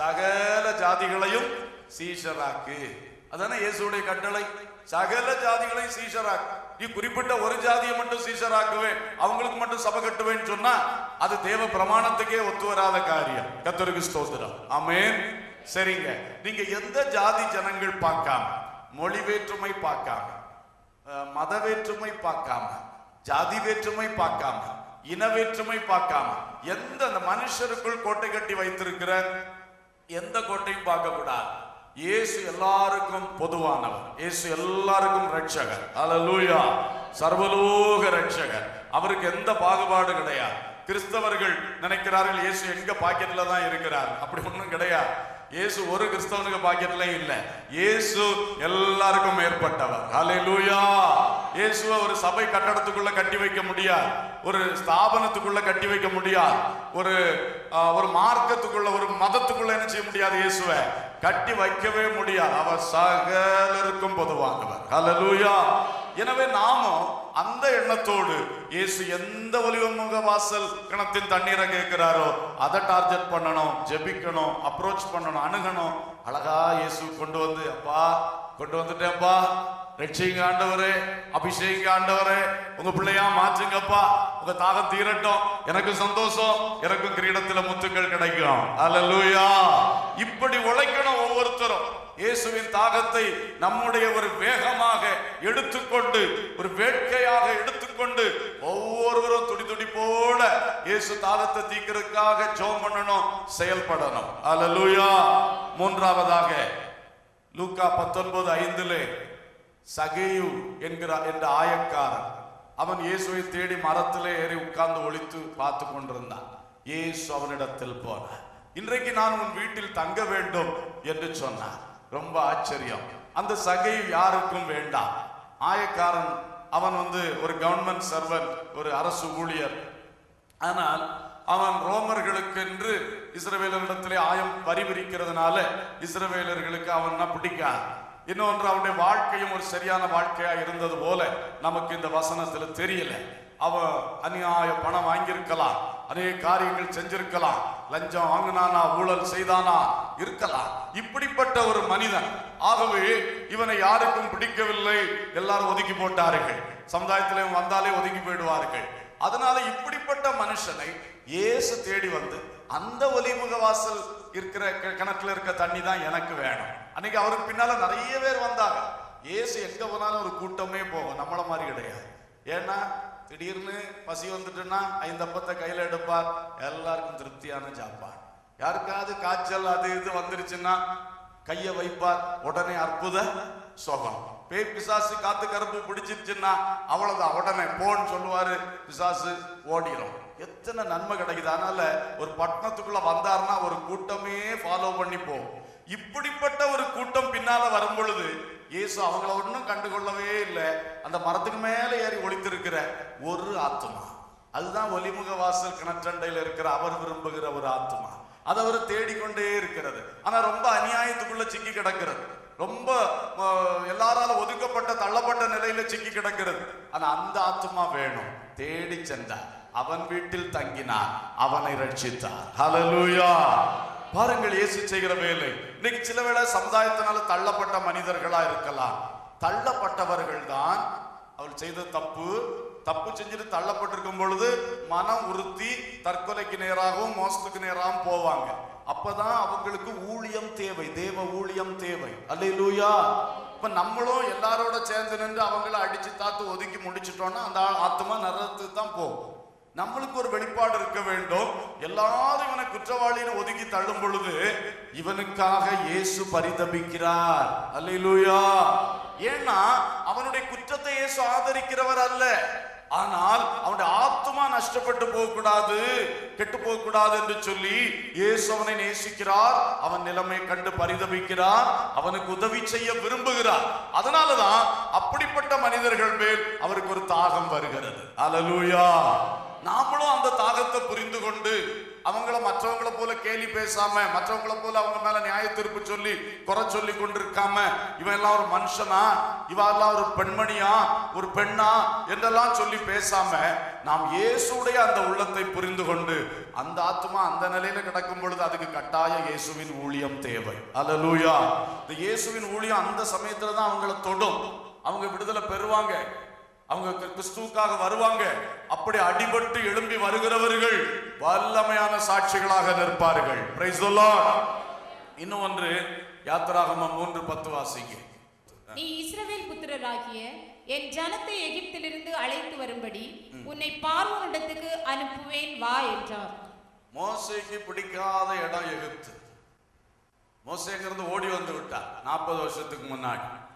சகல ஜாதிகளையும் சீஷராக்கு அதானே இயேசுடைய கட்டளை சகல ஜாதிகளையும் சீஷராக்கு நீ குறிப்பிட்ட ஒரு ஜாதியை மட்டும் சீஷராக்குவேன் அவங்களுக்கு மட்டும் சபை கட்டுவேன்னு சொன்னா அது தேவ பிரமாணத்துக்கே ஒத்து வராத காரியம் கத்தருக்கு ஸ்தோத்திரம் ஆமென் சரிங்க நீங்க எந்த ஜாதி ஜனங்கள் பார்க்காம மொழி வேற்றுமை பார்க்காம அஹ், மத வேற்றுமை பார்க்காம ஜாதி வேற்றுமை பார்க்காம இன வேற்றுமை பார்க்காம எந்த அந்த மனுஷருக்குள் கோட்டை கட்டி வைத்திருக்கிற எந்த கோட்டையும் பார்க்க கூடாது இயேசு எல்லாருக்கும் பொதுவானவர் இயேசு எல்லாருக்கும் ரட்சகர் அல்லேலூயா சர்வலோக ரட்சகர் அவருக்கு எந்த பாகுபாடு கிடையாது கிறிஸ்தவர்கள் நினைக்கிறார்கள் இயேசு எங்க பாக்கெட்ல தான் இருக்கிறார் அப்படி ஒண்ணும் கிடையாது இயேசு ஒரு கிறிஸ்தவனுக்கு பாக்கெட்லயும் இல்ல இயேசு எல்லாருக்கும் மேற்பட்டவர் ஹalleluya இயேசுவை ஒரு சபை கட்டடத்துக்குள்ள கட்டி வைக்க முடியாது ஒரு ஸ்தாபனத்துக்குள்ள கட்டி வைக்க முடியாது ஒரு ஆஹ், ஒரு மார்க்கத்துக்குள்ள ஒரு மதத்துக்குள்ள என்ன செய்ய முடியாது இயேசுவை கட்டி வைக்கவே முடியாது அவர் சகலருக்கும் பொதுவானவர் ஹalleluya எனவே நாமும் அந்த எண்ணத்தோடு இயேசு எந்த ஒலிவமுக வாசல் கிணத்தின் தண்ணீரை கேட்கிறாரோ அதை டார்கெட் பண்ணணும் ஜெபிக்கணும் அப்ரோச் பண்ணணும் அணுகணும் அழகா இயேசு கொண்டு வந்து அப்பா கொண்டு வந்துட்டேன்ப்பா ரட்சிங்க ஆண்டவரே அபிஷேக ஆண்டவரே உங்க பிள்ளையா மாற்றுங்கப்பா உங்க தாகம் தீரட்டும் எனக்கு சந்தோஷம் எனக்கும் கிரீடத்துல முத்துக்கள் கிடைக்கும் அல்லேலூயா இப்படி உழைக்கணும் ஒவ்வொருத்தரும் இயேசுவின் தாகத்தை நம்முடைய ஒரு வேகமாக எடுத்துக்கொண்டு ஒரு வேட்கையாக எடுத்துக்கொண்டு ஒவ்வொருவரும் துடி துடிப்போட இயேசு தாகத்தை தீக்கிறதுக்காக ஜெபம் பண்ணணும் செயல்படணும் அல்லேலூயா மூன்றாவதாக லூக்கா பத்தொன்பது ஐந்திலே சகேயு என்கிற என்ற ஆயக்காரன் அவன் இயேசுவை தேடி மரத்திலே ஏறி உட்கார்ந்து ஒளித்து பார்த்து கொண்டிருந்தான் இயேசு அவனிடத்தில் போனார் இன்றைக்கு நான் உன் வீட்டில் தங்க வேண்டும் என்று சொன்னார் ரொம்ப ஆச்சரியம் அந்த சகையு யாருக்கும் வேண்டாம் ஆயக்காரன் அவன் வந்து ஒரு கவர்மெண்ட் சர்வன்ட் ஒரு அரசு ஊழியர் ஆனால் அவன் ரோமர்களுக்கென்று இஸ்ரவேலரிடத்திலே ஆயம் வரி விரிக்கிறதுனால இஸ்ரவேலர்களுக்கு அவன் பிடிக்காது இன்னொன்று அவனுடைய வாழ்க்கையும் ஒரு சரியான வாழ்க்கையா இருந்தது போல நமக்கு இந்த வசனத்துல தெரியல அவன் அநியாய பணம் வாங்கியிருக்கலாம் அநேக காரியங்கள் செஞ்சிருக்கலாம் லஞ்சம் வாங்கினானா ஊழல் செய்தானா இருக்கலாம் இப்படிப்பட்ட ஒரு மனிதன் ஆகவே இவனை யாருக்கும் பிடிக்கவில்லை எல்லாரும் ஒதுக்கி போட்டார்கள் சமுதாயத்திலே வந்தாலே ஒதுங்கி போயிடுவார்கள் அதனால இப்படிப்பட்ட மனுஷனை இயேசு தேடி வந்து அந்த ஒலிமுக வாசல் இருக்கிற கி- கிணற்றுல இருக்க தண்ணி தான் எனக்கு வேணும் அன்னைக்கு அவருக்கு பின்னால நிறைய பேர் வந்தாங்க இயேசு எங்க போனாலும் ஒரு கூட்டமே போகும் நம்மள மாதிரி கிடையாது ஏன்னா திடீர்னு பசி வந்துட்டுன்னா ஐந்தப்பத்தை கையில எடுப்பார் எல்லாருக்கும் திருப்தியான சாப்பாடு யாருக்காவது காய்ச்சல் அது இது வந்துருச்சுன்னா கையை வைப்பார் உடனே அற்புத சுகம் பேய் பிசாசு காத்து கருப்பு பிடிச்சிருச்சுன்னா அவ்வளவுதான் உடனே போன்னு சொல்லுவாரு பிசாசு ஓடிடும் எத்தனை நன்மை கிடைக்குது அதனால ஒரு பட்டணத்துக்குள்ள வந்தாருன்னா ஒரு கூட்டமே ஃபாலோ பண்ணி போகும் இப்படிப்பட்ட ஒரு கூட்டம் பின்னால வரும் பொழுது இயேசு அவங்கள ஒன்றும் கண்டுகொள்ளவே இல்லை அந்த மரத்துக்கு மேல ஏறி ஒளித்திருக்கிற ஒரு ஆத்மா அதுதான் ஒலிமுக வாசல் கிணற்றண்டையில் இருக்கிற அவர் விரும்புகிற ஒரு ஆத்மா அது அவர் தேடிக்கொண்டே இருக்கிறது ஆனா ரொம்ப அநியாயத்துக்குள்ள சிக்கி கிடக்கிறது ரொம்ப அஹ், எல்லாராலும் ஒதுக்கப்பட்ட தள்ளப்பட்ட நிலையில சிக்கி கிடக்கிறது ஆனா அந்த ஆத்மா வேணும் தேடி சென்றார் அவன் வீட்டில் தங்கினார் அவனை ரட்சித்தார் ஹalleluya பாருங்கள் இயேசு செய்கிற வேலை இன்னைக்கு சில வேளை சமுதாயத்தினால தள்ளப்பட்ட மனிதர்களா இருக்கலாம் தள்ளப்பட்டவர்கள் தான் அவள் செய்த தப்பு தப்பு செஞ்சுட்டு தள்ளப்பட்டிருக்கும் பொழுது மனம் உறுத்தி தற்கொலைக்கு நேராகவும் மோசத்துக்கு நேராகவும் போவாங்க அப்பதான் அவங்களுக்கு ஊழியம் தேவை தேவ ஊழியம் தேவை அல்லேலூயா இப்ப நம்மளும் எல்லாரோட சேர்ந்து நின்று அவங்கள அடிச்சு தாத்து ஒதுக்கி முடிச்சிட்டோம்னா அந்த ஆத்மா நரகத்துக்கு தான் போகும் நம்மளுக்கு ஒரு வெளிப்பாடு இருக்க வேண்டும் எல்லாரும் இவனை குற்றவாளின்னு ஒதுக்கி தள்ளும் பொழுது இவனுக்காக இயேசு பரிதபிக்கிறார் அல்லேலூயா ஏன்னா அவனுடைய குற்றத்தை இயேசு ஆதரிக்கிறவர் அல்ல ஆனால் அவனுடைய ஆத்மா நஷ்டப்பட்டு போகக்கூடாது கெட்டு போகக்கூடாது என்று சொல்லி இயேசு அவனை நேசிக்கிறார் அவன் நிலைமை கண்டு பரிதபிக்கிறார் அவனுக்கு உதவி செய்ய விரும்புகிறார் அதனாலதான் அப்படிப்பட்ட மனிதர்கள் மேல் அவருக்கு ஒரு தாகம் வருகிறது அல்லேலூயா நாமளும் அந்த தாகத்தை புரிந்து கொண்டு அவங்கள மற்றவங்கள போல கேலி பேசாம மற்றவங்கள போல அவங்க மேல நியாய தீர்ப்பு சொல்லி குறை சொல்லி கொண்டிருக்காம இவன் எல்லாம் ஒரு மனுஷனா இவ எல்லாம் ஒரு பெண்மணியா ஒரு பெண்ணா என்றெல்லாம் சொல்லி பேசாம நாம் இயேசுடைய அந்த உள்ளத்தை புரிந்து கொண்டு அந்த ஆத்மா அந்த நிலையில கிடக்கும் பொழுது அதுக்கு கட்டாய இயேசுவின் ஊழியம் தேவை அல்லேலூயா இந்த இயேசுவின் ஊழியம் அந்த சமயத்துல தான் அவங்கள தொடும் அவங்க விடுதலை பெறுவாங்க அவங்க கிறிஸ்து- கிறிஸ்துவுக்காக வருவாங்க அப்படி அடிபட்டு எழும்பி வருகிறவர்கள் வல்லமையான சாட்சிகளாக நிற்பார்கள் Praise the Lord. இன்னும் ஒன்று யாத்திராகமம் மூன்று பத்து வாசிங்க நீ இஸ்ரவேல் புத்திரராகிய என் ஜனத்தை எகிப்திலிருந்து அழைத்து வரும்படி உன்னை பார்வோனிடத்துக்கு அனுப்புவேன் வா என்றார் மோசைக்கு பிடிக்காத இடம் எகிப்து மோசைங்கிறது ஓடி வந்து விட்டார் நாற்பது வருஷத்துக்கு முன்னாடி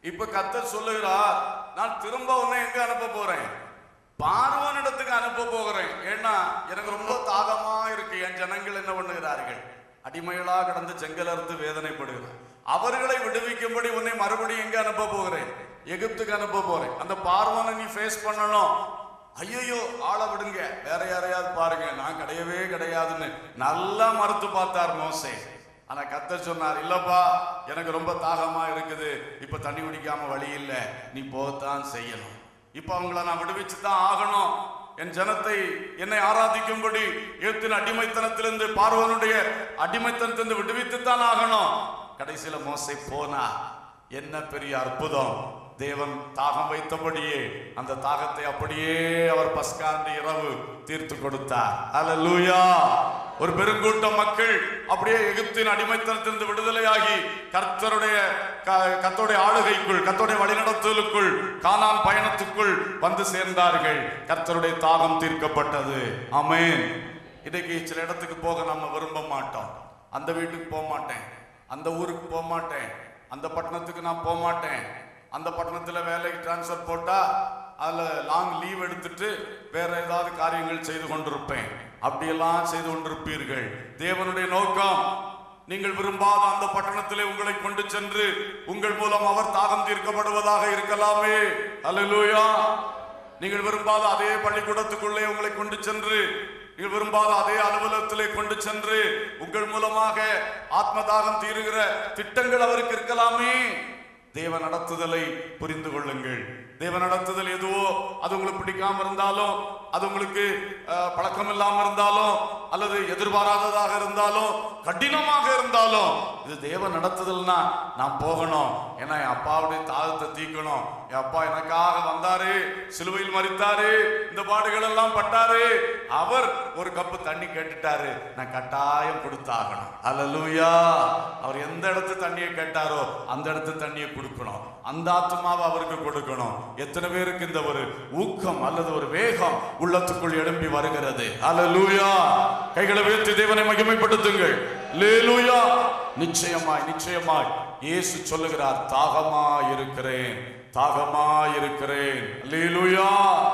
இப்ப கத்தர் சொல்லுகிறார் நான் திரும்ப உன்னை எங்க அனுப்ப போறேன் பார்வனிடத்துக்கு அனுப்ப போகிறேன் ஏன்னா எனக்கு ரொம்ப தாகமா இருக்கு என் ஜனங்கள் என்ன பண்ணுகிறார்கள் அடிமைகளா கடந்து செங்கலறுத்து வேதனைப்படுகிறார் அவர்களை விடுவிக்கும்படி உன்னை மறுபடியும் எங்க அனுப்ப போகிறேன் எகிப்துக்கு அனுப்ப போறேன் அந்த பார்வனை நீ ஃபேஸ் பண்ணணும் ஐயோ ஆளை விடுங்க வேற யாரையாவது பாருங்க நான் கிடையவே கிடையாதுன்னு நல்லா மறுத்து பார்த்தார் மோசே ஆனா கத்தர் சொன்னார் இல்லப்பா எனக்கு ரொம்ப தாகமா இருக்குது இப்ப தண்ணி குடிக்காம வழி இல்லை நீ போகத்தான் செய்யணும் இப்ப அவங்கள நான் விடுவிச்சு தான் ஆகணும் என் ஜனத்தை என்னை ஆராதிக்கும்படி ஏத்தின் அடிமைத்தனத்திலிருந்து பார்வனுடைய அடிமைத்தனத்திலிருந்து விடுவித்து தான் ஆகணும் கடைசியில மோசை போனா என்ன பெரிய அற்புதம் தேவன் தாகம் வைத்தபடியே அந்த தாகத்தை அப்படியே அவர் பஸ்காண்டு இரவு தீர்த்து கொடுத்தார் அல்லேலூயா ஒரு பெருங்கூட்டம் மக்கள் அப்படியே எகிப்தின் அடிமைத்தனத்திலிருந்து விடுதலையாகி கர்த்தருடைய க- கர்த்தருடைய ஆளுகைக்குள் கர்த்தருடைய வழிநடத்தலுக்குள் கானான் பயணத்துக்குள் வந்து சேர்ந்தார்கள் கர்த்தருடைய தாகம் தீர்க்கப்பட்டது ஆமென் இன்னைக்கு சில இடத்துக்கு போக நம்ம விரும்ப மாட்டோம் அந்த வீட்டுக்கு போக மாட்டேன் அந்த ஊருக்கு போக மாட்டேன் அந்த பட்டணத்துக்கு நான் போக மாட்டேன் அந்த பட்டணத்துல வேலைக்கு டிரான்ஸ்ஃபர் போட்டா அதுல லாங் லீவ் எடுத்துட்டு வேற ஏதாவது காரியங்கள் செய்து கொண்டிருப்பேன் அப்படியெல்லாம் செய்து கொண்டிருப்பீர்கள் தேவனுடைய நோக்கம் நீங்கள் விரும்பாத அந்த பட்டணத்திலே உங்களை கொண்டு சென்று உங்கள் மூலம் அவர் தாகம் தீர்க்கப்படுவதாக இருக்கலாமே அல்லேலூயா நீங்கள் விரும்பாத அதே பள்ளிக்கூடத்துக்குள்ளே உங்களை கொண்டு சென்று நீங்கள் விரும்பாத அதே அலுவலகத்திலே கொண்டு சென்று உங்கள் மூலமாக ஆத்ம தாகம் தீருகிற திட்டங்கள் அவருக்கு இருக்கலாமே தேவ நடத்துதலை புரிந்து கொள்ளுங்கள் தேவ நடத்துதல் எதுவோ அது உங்களுக்கு பிடிக்காம இருந்தாலும் அது உங்களுக்கு அஹ், பழக்கம் இல்லாம இருந்தாலும் அல்லது எதிர்பாராததாக இருந்தாலும் கடினமாக இருந்தாலும் இது தேவ நடத்துதல்னா நான் போகணும் ஏன்னா என் அப்பாவுடைய தாகத்தை தீக்கணும் என் அப்பா எனக்காக வந்தாரு சிலுவையில் மறித்தாரு இந்த பாடுகள் எல்லாம் பட்டாரு அவர் ஒரு கப்பு தண்ணி கேட்டுட்டாரு நான் கட்டாயம் கொடுத்தாகணும் அல்லேலூயா அவர் எந்த இடத்து தண்ணியை கேட்டாரோ அந்த இடத்து தண்ணியை கொடுக்கணும் அந்த ஆத்மாவை அவருக்கு கொடுக்கணும் எத்தனை பேருக்கு இந்த ஒரு ஊக்கம் அல்லது ஒரு வேகம் உள்ளத்துக்குள் எழும்பி வருகிறது அல்லேலூயா கைகளை உயர்த்தி தேவனை மகிமைப்படுத்துங்கள் லேலூயா நிச்சயமாய் நிச்சயமாய் இயேசு சொல்லுகிறார் தாகமாய் இருக்கிறேன் தாகமாய் இருக்கிறேன் லேலூயா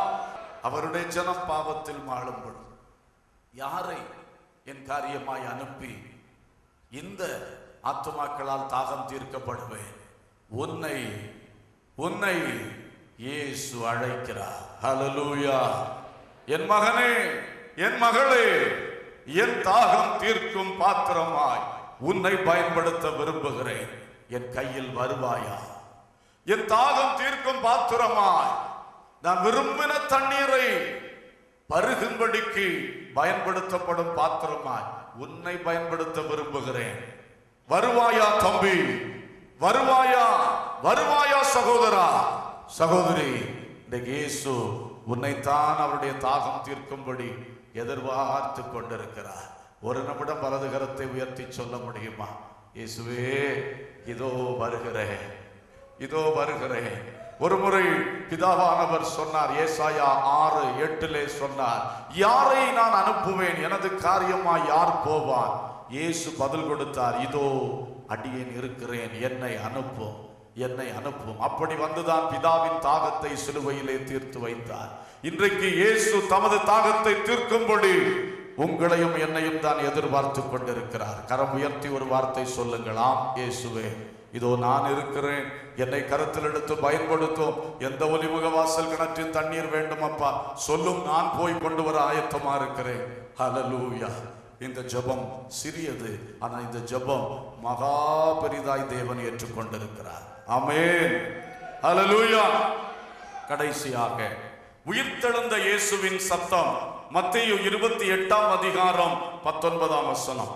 அவருடைய ஜனம் பாவத்தில் மாளும்படும் யாரை என் காரியமாய் அனுப்பி இந்த ஆத்துமாக்களால் தாகம் தீர்க்கப்படுவேன் உன்னை உன்னை இயேசு அழைக்கிறார் ஹalleluya என் மகனே என் மகளே என் தாகம் தீர்க்கும் பாத்திரமாய் உன்னை பயன்படுத்த விரும்புகிறேன் என் கையில் வருவாயா என் தாகம் தீர்க்கும் பாத்திரமாய் நான் விரும்பின தண்ணீரை பருகும்படிக்கு பயன்படுத்தப்படும் பாத்திரமாய் உன்னை பயன்படுத்த விரும்புகிறேன் வருவாயா தம்பி வருவாயா வருவாயா சகோதரா சகோதரி இன்றைக்கு இயேசு உன்னைத்தான் அவருடைய தாகம் தீர்க்கும்படி எதிர்பார்த்து கொண்டிருக்கிறார் ஒரு நிமிடம் வலது கரத்தை உயர்த்தி சொல்ல முடியுமா இயேசுவே இதோ வருகிறேன் இதோ வருகிறேன் ஒரு முறை பிதாவானவர் சொன்னார் ஏசாயா ஆறு எட்டிலே சொன்னார் யாரை நான் அனுப்புவேன் எனது காரியமா யார் போவான் இயேசு பதில் கொடுத்தார் இதோ அடியேன் இருக்கிறேன் என்னை அனுப்பும் என்னை அனுப்பும் அப்படி வந்துதான் பிதாவின் தாகத்தை சிலுவையிலே தீர்த்து வைத்தார் இன்றைக்கு இயேசு தமது தாகத்தை தீர்க்கும்படி உங்களையும் என்னையும் தான் எதிர்பார்த்து கொண்டிருக்கிறார் கரம் உயர்த்தி ஒரு வார்த்தை சொல்லுங்கள் ஆம் இயேசுவே இதோ நான் இருக்கிறேன் என்னை கருத்தில் எடுத்து பயன்படுத்தும் எந்த ஒலிமுக வாசல் கிணற்றின் தண்ணீர் வேண்டும் அப்பா சொல்லும் நான் போய் கொண்டு வர ஆயத்தமா இருக்கிறேன் ஹalleluya இந்த ஜெபம் சிறியது ஆனா இந்த ஜெபம் மகா பெரிதாய் தேவன் ஏற்றுக்கொண்டிருக்கிறார் ஆமென் ஹalleluya கடைசியாக உயிர்த்தெழுந்த இயேசுவின் சத்தம் மத்தேயு இருபத்தி எட்டாம் அதிகாரம் பத்தொன்பதாம் வசனம்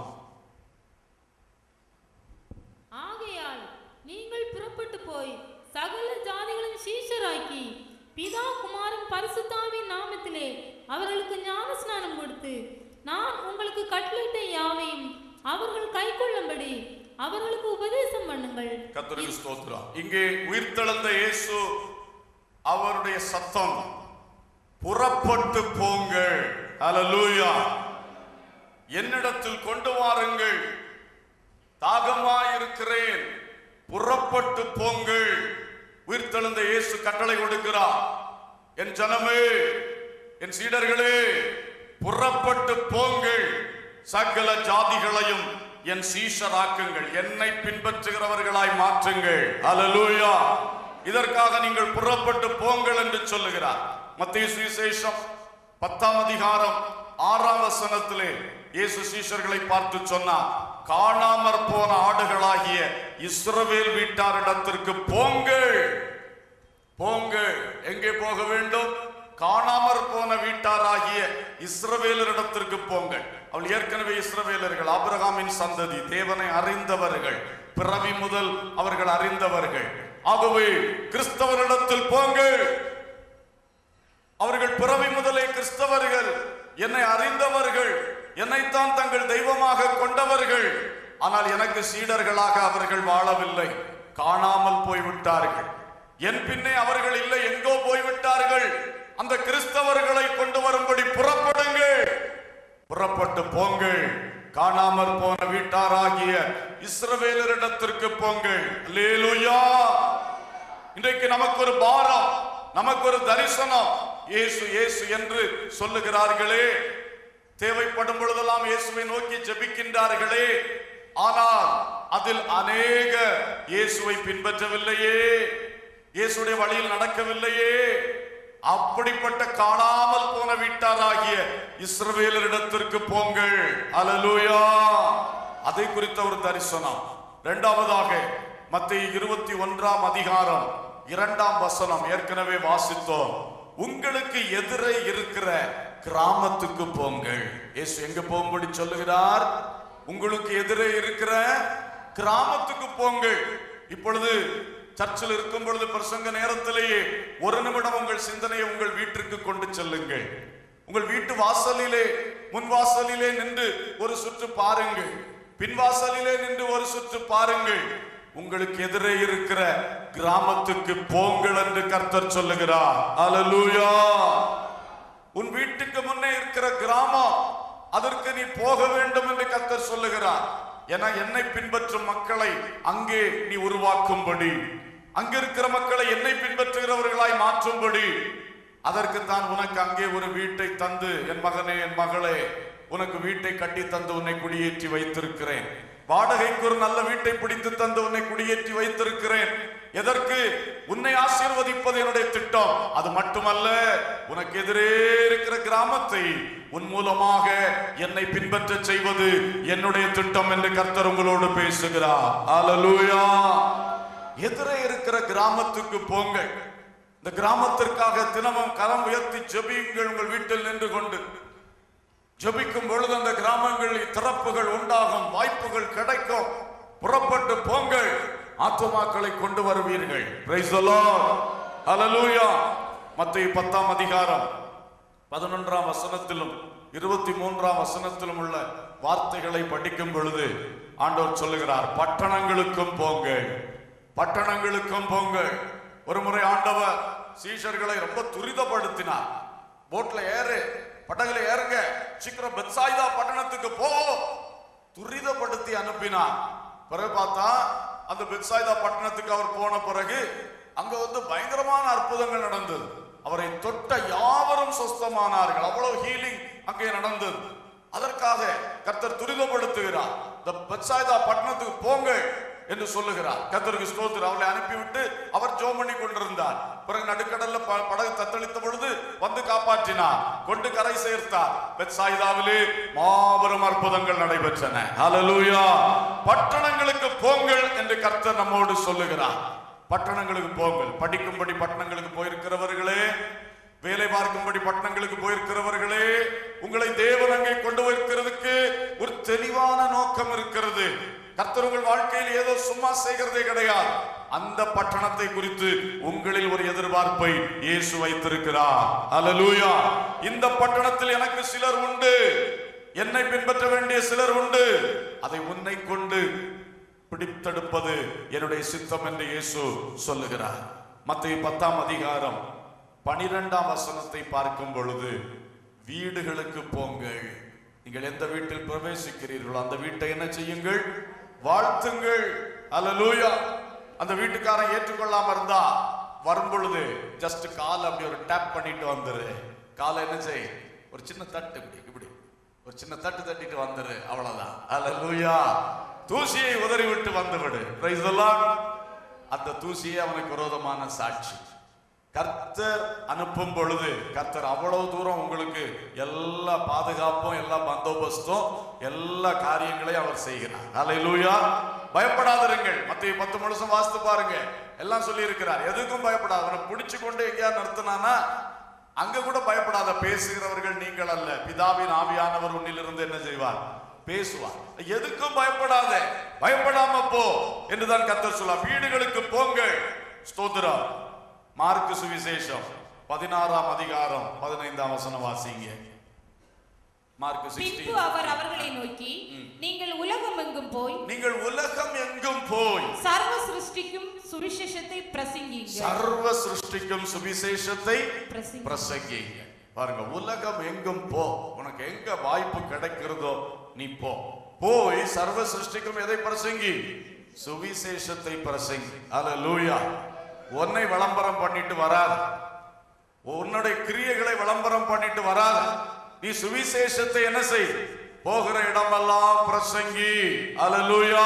ஆகையால் நீங்கள் புறப்பட்டு போய் சகல ஜாதிகளின் சீஷராக்கி பிதா குமாரன் பரிசுத்தாவின் நாமத்திலே அவர்களுக்கு ஞானஸ்நானம் கொடுத்து நான் உங்களுக்கு கட்டளையிட்ட யாவையும் அவர்கள் கைக்கொள்ளும்படி அவர்களுக்கு உபதேசம் பண்ணுங்கள் கர்த்தருக்கு ஸ்தோத்திரம் இங்கே உயிர்த்தெழுந்த இயேசு அவருடைய சத்தம் புறப்பட்டு போங்கள் ஹalleluya என்னிடத்தில் கொண்டு வாருங்கள் தாகமாயிருக்கிறேன் புறப்பட்டு போங்கள் உயிர்த்தெழுந்த இயேசு கட்டளை கொடுக்கிறார் என் ஜனமே என் சீடர்களே புறப்பட்டு போங்கள் சகல ஜாதிகளையும் என் சீஷராக்குங்கள் என்னை பின்பற்றுகிறவர்களாய் மாற்றுங்கள் அல்லேலூயா இதற்காக நீங்கள் புறப்பட்டு போங்கள் என்று சொல்லுகிறார் மத்திய சுவிசேஷம் பத்தாம் அதிகாரம் ஆறாம் வசனத்திலே இயேசு சீஷர்களை பார்த்து சொன்னார் காணாமற் போன ஆடுகளாகிய இஸ்ரவேல் வீட்டாரிடத்திற்கு போங்கள் போங்கள் எங்கே போக வேண்டும் காணாமற் போன வீட்டாராகிய இஸ்ரவேலரிடத்திற்கு போங்கள் அவள் ஏற்கனவே இஸ்ரவேலர்கள் ஆபிரகாமின் சந்ததி தேவனை அறிந்தவர்கள் பிறவி முதல் அவர்கள் அறிந்தவர்கள் ஆகவே கிறிஸ்தவரிடத்தில் போங்கள் அவர்கள் பிறவி முதலே கிறிஸ்தவர்கள் என்னை அறிந்தவர்கள் என்னைத்தான் தங்கள் தெய்வமாக கொண்டவர்கள் ஆனால் எனக்கு சீடர்களாக அவர்கள் வாழவில்லை காணாமல் போய்விட்டார்கள் என் பின்னே அவர்கள் இல்லை எங்கோ போய்விட்டார்கள் அந்த கிறிஸ்தவர்களை கொண்டு வரும்படி புறப்படுங்கள் புறப்பட்டு போங்கள் காணாமற் போன வீட்டாராகிய இஸ்ரவேலரிடத்திற்கு போங்கள் அல்லேலூயா இன்றைக்கு நமக்கு ஒரு பாரம் நமக்கு ஒரு தரிசனம் இயேசு இயேசு என்று சொல்லுகிறார்களே தேவைப்படும் பொழுதெல்லாம் இயேசுவை நோக்கி ஜெபிக்கின்றார்களே ஆனால் அதில் அநேக இயேசுவை பின்பற்றவில்லையே இயேசுடைய வழியில் நடக்கவில்லையே அப்படிப்பட்ட காணாமல் போன வீட்டாராகிய இஸ்ரவேலரிடத்திற்கு போங்கள் அல்லேலூயா அதை குறித்த ஒரு தரிசனம் இரண்டாவதாக மத்திய இருபத்தி ஒன்றாம் அதிகாரம் இரண்டாம் வசனம் ஏற்கனவே வாசித்தோம் உங்களுக்கு எதிரே இருக்கிற கிராமத்துக்கு போங்கள் இயேசு எங்க போகும்படி சொல்லுகிறார் உங்களுக்கு எதிரே இருக்கிற கிராமத்துக்கு போங்கள் இப்பொழுது சர்ச்சில் இருக்கும் பொழுது பிரசங்க நேரத்திலேயே ஒரு நிமிடம் உங்கள் சிந்தனையை உங்கள் வீட்டிற்கு கொண்டு செல்லுங்கள் உங்கள் வீட்டு வாசலிலே முன் வாசலிலே நின்று ஒரு சுற்று பாருங்கள் பின் வாசலிலே நின்று ஒரு சுற்று பாருங்கள் உங்களுக்கு எதிரே இருக்கிற கிராமத்துக்கு போங்கள் என்று கர்த்தர் சொல்லுகிறார் அல்லேலூயா உன் வீட்டுக்கு முன்னே இருக்கிற கிராமம் அதற்கு நீ போக வேண்டும் என்று கர்த்தர் சொல்லுகிறார் என என்னை பின்பற்றும் மக்களை அங்கே நீ உருவாக்கும்படி அங்க இருக்கிற மக்களை என்னை பின்பற்றுகிறவர்களாய் மாற்றும்படி அதற்கு தான் உனக்கு அங்கே ஒரு வீட்டை தந்து என் மகனே என் மகளே உனக்கு வீட்டை கட்டி தந்து உன்னை குடியேற்றி வைத்திருக்கிறேன் வாடகைக்கு ஒரு நல்ல வீட்டை பிடித்து தந்து உன்னை குடியேற்றி வைத்திருக்கிறேன் எதற்கு உன்னை ஆசீர்வதிப்பது என்னுடைய திட்டம் அது மட்டுமல்ல உனக்கு எதிரே இருக்கிற கிராமத்தை உன் மூலமாக என்னை பின்பற்ற செய்வது என்னுடைய திட்டம் என்று கர்த்தர் உங்களோடு பேசுகிறார் அல்லேலூயா எதிரே இருக்கிற கிராமத்துக்கு போங்கள் இந்த கிராமத்திற்காக தினமும் கரம் உயர்த்தி ஜெபியுங்கள் உங்கள் வீட்டில் நின்று கொண்டு ஜெபிக்கும் பொழுது அந்த கிராமங்களில் திறப்புகள் உண்டாகும் வாய்ப்புகள் கிடைக்கும் புறப்பட்டு போங்கள் ஆத்துமாக்களை கொண்டு வருவீர்கள் Praise the Lord. Hallelujah. மத்தேயு பத்தாம் அதிகாரம் பதினொன்றாம் வசனத்திலும் இருபத்தி மூன்றாம் வசனத்திலும் உள்ள வார்த்தைகளை படிக்கும் பொழுது ஆண்டவர் சொல்லுகிறார் பட்டணங்களுக்கும் போங்கள் பட்டணங்களுக்கும் போங்கள் ஒரு முறை ஆண்டவர் சீஷர்களை ரொம்ப துரிதப்படுத்தினார் போட்ல ஏறு படகுல ஏறுங்க சீக்கிரம் பெத்சாயிதா பட்டணத்துக்கு போ துரிதப்படுத்தி அனுப்பினார் பிறகு பார்த்தா அந்த பெத்சாயிதா பட்டணத்துக்கு அவர் போன பிறகு அங்க வந்து பயங்கரமான அற்புதங்கள் நடந்தது அவரை தொட்ட யாவரும் சொஸ்தமானார்கள் அவ்வளவு ஹீலிங் அங்கே நடந்தது அதற்காக கர்த்தர் துரிதப்படுத்துகிறார் இந்த பெத்சாயிதா பட்டணத்துக்கு போங்கள் என்று சொல்லுகிறார் கர்த்தருக்கு ஸ்தோத்திரம் அவளை அனுப்பிவிட்டு அவர் ஜோம் பண்ணி கொண்டிருந்தார் பிறகு நடுக்கடல்ல ப- படகு தத்தளித்த பொழுது வந்து காப்பாற்றினார் கொண்டு கரை சேர்த்தார் பெத்சாயிதாவிலே மாபெரும் அற்புதங்கள் நடைபெற்றன ஹalleluya பட்டணங்களுக்கு போங்கள் என்று கர்த்தர் நம்மோடு சொல்லுகிறார் பட்டணங்களுக்கு போங்கள் படிக்கும்படி பட்டணங்களுக்கு போயிருக்கிறவர்களே வேலை பார்க்கும்படி பட்டணங்களுக்கு போயிருக்கிறவர்களே உங்களை தேவன் அங்கே கொண்டு போயிருக்கிறதுக்கு ஒரு தெளிவான நோக்கம் இருக்கிறது கர்த்தர் உங்கள் வாழ்க்கையில் ஏதோ சும்மா செய்கிறதே கிடையாது அந்த பட்டணத்தை குறித்து உங்களில் ஒரு எதிர்பார்ப்பை இயேசு வைத்திருக்கிறார் அல்லேலூயா இந்த பட்டணத்தில் எனக்கு சிலர் உண்டு என்னை பின்பற்ற வேண்டிய சிலர் உண்டு அதை உன்னை கொண்டு பிடித்தெடுப்பது என்னுடைய சித்தம் என்று இயேசு சொல்லுகிறார் மத்திய பத்தாம் அதிகாரம் பனிரெண்டாம் வசனத்தை பார்க்கும் பொழுது வீடுகளுக்கு போங்கள் நீங்கள் எந்த வீட்டில் பிரவேசிக்கிறீர்களோ அந்த வீட்டை என்ன செய்யுங்கள் வாழ்த்துங்கள் அல்லேலூயா அந்த வீட்டுக்காரன் ஏற்றுக்கொள்ளாம இருந்தா வரும் பொழுது ஜஸ்ட் கால் அப்படி ஒரு டேப் பண்ணிட்டு வந்துரு காலை என்ன செய் ஒரு சின்ன தட்டு இப்படி இப்படி ஒரு சின்ன தட்டு தட்டிட்டு வந்துரு அவ்வளவுதான் அல்லேலூயா தூசியை உதறி விட்டு வந்து விடு பிரைஸ் அந்த தூசியே அவனுக்கு விரோதமான சாட்சி கர்த்தர் அனுப்பும் பொழுது கர்த்தர் அவ்வளவு தூரம் உங்களுக்கு எல்லா பாதுகாப்பும் எல்லா பந்தோபஸ்தும் எல்லா காரியங்களையும் அவர் செய்கிறார் அல்லேலூயா பயப்படாதிருங்கள் மத்திய பத்து முழுசும் வாசித்து பாருங்க எல்லாம் சொல்லி இருக்கிறார் எதுக்கும் பயப்படாத அவனை பிடிச்சு கொண்டு எங்கேயாவது நிறுத்தினானா அங்க கூட பயப்படாத பேசுகிறவர்கள் நீங்கள் அல்ல பிதாவின் ஆவியானவர் உன்னிலிருந்து என்ன செய்வார் பேசுவார் எதுக்கும் பயப்படாத பயப்படாம போ என்றுதான் கர்த்தர் சொல்ல வீடுகளுக்கு போங்கள் ஸ்தோத்திரம் மார்க்கு சுவிசேஷம் பதினாறாம் அதிகாரம் பதினைந்தாம் வசனம் வாசிங்க மார்க்கு பின்பு 16 அவர் அவர்களை நோக்கி நீங்கள் உலகம் எங்கும் போய் நீங்கள் உலகம் எங்கும் போய் சர்வ சிருஷ்டிக்கும் சுவிசேஷத்தை பிரசங்கியுங்கள் சர்வ சிருஷ்டிக்கும் சுவிசேஷத்தை பிரசங்கி- பிரசங்கிங்க பாருங்க உலகம் எங்கும் போ உனக்கு எங்க வாய்ப்பு கிடைக்கிறதோ நீ போ போய் சர்வ சிருஷ்டிக்கும் எதை பிரசங்கி சுவிசேஷத்தை பிரசங்கி அல்லேலூயா உன்னை விளம்பரம் பண்ணிட்டு வராது உன்னுடைய கிரியைகளை விளம்பரம் பண்ணிட்டு வராத நீ சுவிசேஷத்தை என்ன செய் போகிற இடமெல்லாம் பிரசங்கி அல்லேலூயா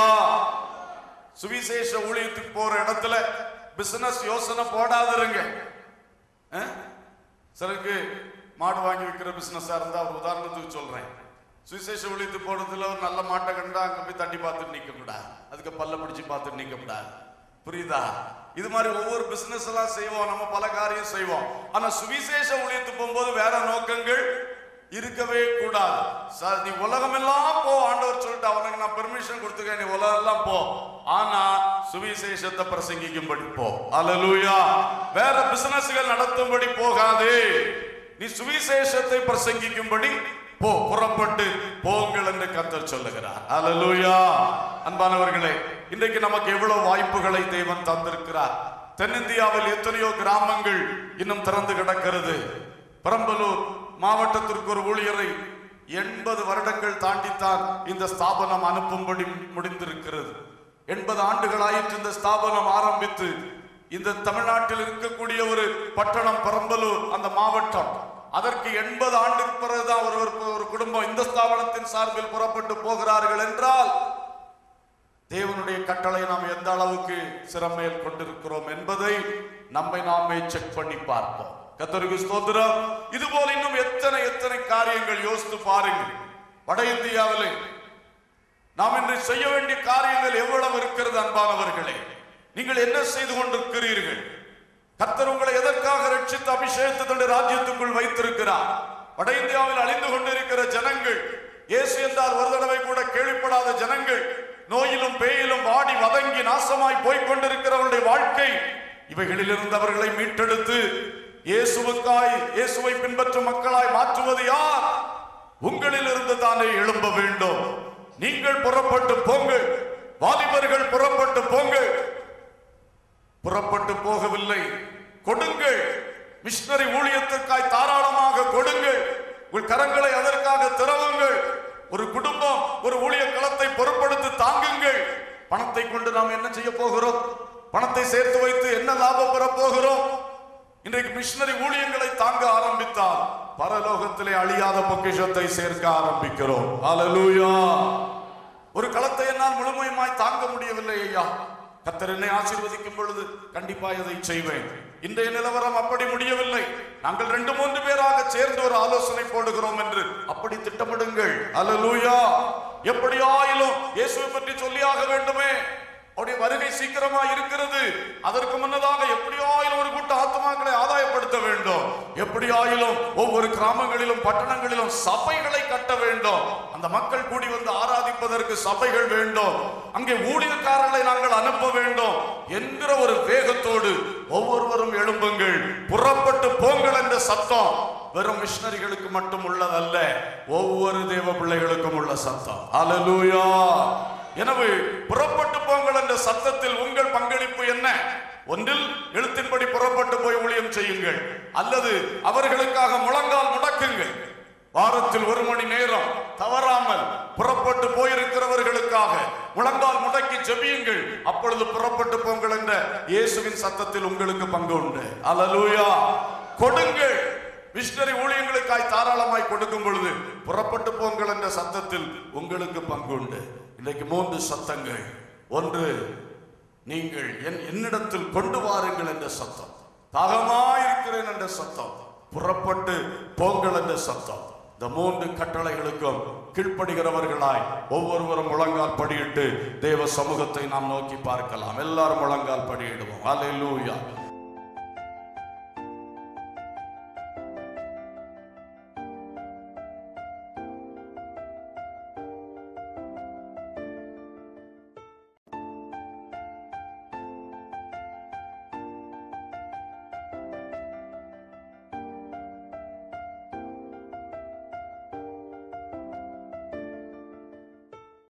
சுவிசேஷ ஊழியத்துக்கு போற இடத்துல பிசினஸ் யோசனை போடாதிருங்க அஹ்? சிலருக்கு மாடு வாங்கி விற்கிற பிசினஸா இருந்தா ஒரு உதாரணத்துக்கு சொல்றேன் சுவிசேஷ ஊழியத்துக்கு போறதுல ஒரு நல்ல மாட்டை கண்டா அங்க போய் தட்டி பார்த்துட்டு நிக்க கூடாது அதுக்கு பல்ல பிடிச்சு பார்த்துட்டு நிக்க கூடாது புரியுதா இது மாதிரி ஒவ்வொரு பிசினஸ் எல்லாம் செய்வோம் நம்ம பல காரியம் செய்வோம் ஆனா சுவிசேஷ ஊழியத்துக்கு போகும்போது வேற நோக்கங்கள் இருக்கவே கூடாது சார் நீ உலகம் எல்லாம் போ ஆண்டவர் சொல்லிட்டு அவனுக்கு நான் பெர்மிஷன் கொடுத்துருக்கேன் நீ உலகம் எல்லாம் போ ஆனா சுவிசேஷத்தை பிரசங்கிக்கும்படி போ அல்லேலூயா வேற பிசினஸ்கள் நடத்தும்படி போகாதே நீ சுவிசேஷத்தை பிரசங்கிக்கும்படி போ புறப்பட்டு போங்கள் என்று கர்த்தர் சொல்லுகிறார் அல்லேலூயா அன்பானவர்களே இன்றைக்கு நமக்கு எவ்வளவு வாய்ப்புகளை தேவன் தந்திருக்கிறார் தென்னிந்தியாவில் எத்தனையோ கிராமங்கள் இன்னும் திறந்து கிடக்கிறது பெரம்பலூர் மாவட்டத்திற்கு ஒரு ஊழியரை எண்பது வருடங்கள் தாண்டித்தான் இந்த ஸ்தாபனம் அனுப்பும்படி முடிந்திருக்கிறது எண்பது ஆண்டுகளாயிற்று இந்த ஸ்தாபனம் ஆரம்பித்து இந்த தமிழ்நாட்டில் இருக்கக்கூடிய ஒரு பட்டணம் பெரம்பலூர் அந்த மாவட்டம் அதற்கு எண்பது ஆண்டுக்கு பிறகுதான் ஒருவர் ஒரு குடும்பம் இந்த ஸ்தாபனத்தின் சார்பில் புறப்பட்டு போகிறார்கள் என்றால் தேவனுடைய கட்டளை நாம் எந்த அளவுக்கு சிறமையில் கொண்டிருக்கிறோம் என்பதை நம்மை நாமே செக் பண்ணி பார்ப்போம் கத்தருக்கு ஸ்தோத்திரம் இது போல இன்னும் எத்தனை எத்தனை காரியங்கள் யோசித்து பாருங்கள் வட இந்தியாவிலே நாம் இன்று செய்ய வேண்டிய காரியங்கள் எவ்வளவு இருக்கிறது அன்பானவர்களே நீங்கள் என்ன செய்து கொண்டிருக்கிறீர்கள் கர்த்தர் உங்களை எதற்காக ரட்சித்து அபிஷேகத்து தன்னுடைய ராஜ்யத்துக்குள் வைத்திருக்கிறார் வட இந்தியாவில் அழிந்து கொண்டிருக்கிற ஜனங்கள் இயேசு என்றால் ஒரு தடவை கூட கேள்விப்படாத ஜனங்கள் நோயிலும் பேயிலும் வாடி வதங்கி நாசமாய் போய்க் கொண்டிருக்கிறவருடைய வாழ்க்கை இவைகளிலிருந்து அவர்களை மீட்டெடுத்து இயேசுவுக்காய் இயேசுவை பின்பற்றும் மக்களாய் மாற்றுவது யார் உங்களில் இருந்து தானே எழும்ப வேண்டும் நீங்கள் புறப்பட்டு போங்கள் வாலிபர்கள் புறப்பட்டு போங்கள் புறப்பட்டு போகவில்லை கொடுங்கள் மிஷனரி ஊழியத்திற்காய் தாராளமாக கொடுங்கள் உங்கள் கரங்களை அதற்காக திறவுங்கள் ஒரு குடும்பம் ஒரு ஊழிய களத்தை பொறுப்படுத்தி தாங்குங்கள் பணத்தை கொண்டு நாம் என்ன செய்ய போகிறோம் பணத்தை சேர்த்து வைத்து என்ன லாபம் பெற போகிறோம் இன்றைக்கு மிஷனரி ஊழியங்களை தாங்க ஆரம்பித்தால் பரலோகத்திலே அழியாத பொக்கிஷத்தை சேர்க்க ஆரம்பிக்கிறோம் ஹalleluya ஒரு களத்தை என்னால் முழுமையுமாய் தாங்க முடியவில்லை ஐயா கத்தர் என்னை ஆசீர்வதிக்கும் பொழுது கண்டிப்பாக இதை செய்வேன் இன்றைய நிலவரம் அப்படி முடியவில்லை நாங்கள் ரெண்டு மூன்று பேராக சேர்ந்து ஒரு ஆலோசனை போடுகிறோம் என்று அப்படி திட்டமிடுங்கள் அல்லேலூயா எப்படியாயிலும் இயேசுவை பற்றி சொல்லியாக வேண்டுமே அவருடைய வருகை சீக்கிரமா இருக்கிறது அதற்கு முன்னதாக எப்படியாயிலும் ஒரு கூட்ட ஆத்மாக்களை ஆதாயப்படுத்த வேண்டும் எப்படியாயிலும் ஒவ்வொரு கிராமங்களிலும் பட்டணங்களிலும் சபைகளை கட்ட வேண்டும் அந்த மக்கள் கூடி வந்து ஆராதிப்பதற்கு சபைகள் வேண்டும் அங்கே ஊழியக்காரர்களை நாங்கள் அனுப்ப வேண்டும் என்கிற ஒரு வேகத்தோடு ஒவ்வொருவரும் எழும்புங்கள் புறப்பட்டு போங்கள் என்ற சத்தம் வெறும் மிஷனரிகளுக்கு மட்டும் உள்ளதல்ல ஒவ்வொரு தேவ பிள்ளைகளுக்கும் உள்ள சத்தம் அல்லேலூயா எனவே புறப்பட்டு போங்கள் என்ற சத்தத்தில் உங்கள் பங்களிப்பு என்ன ஒன்றில் எழுத்தின்படி புறப்பட்டு போய் ஊழியம் செய்யுங்கள் அல்லது அவர்களுக்காக முழங்கால் முடக்குங்கள் வாரத்தில் ஒரு மணி நேரம் தவறாமல் புறப்பட்டு போயிருக்கிறவர்களுக்காக முழங்கால் முடக்கி ஜெபியுங்கள் அப்பொழுது புறப்பட்டு போங்கள் என்ற இயேசுவின் சத்தத்தில் உங்களுக்கு பங்கு உண்டு அல்லேலூயா கொடுங்கள் மிஷனரி ஊழியங்களுக்காய் தாராளமாய் கொடுக்கும் பொழுது புறப்பட்டு போங்கள் என்ற சத்தத்தில் உங்களுக்கு பங்கு உண்டு இன்றைக்கு மூன்று சத்தங்கள் ஒன்று நீங்கள் என் என்னிடத்தில் கொண்டு வாருங்கள் என்ற சத்தம் தாகமாயிருக்கிறேன் என்ற சத்தம் புறப்பட்டு போங்கள் என்ற சத்தம் இந்த மூன்று கட்டளைகளுக்கும் கீழ்ப்படுகிறவர்களாய் ஒவ்வொருவரும் முழங்கால் படியிட்டு தேவ சமூகத்தை நாம் நோக்கி பார்க்கலாம் எல்லாரும் முழங்கால் படியிடுவோம் அல்லேலூயா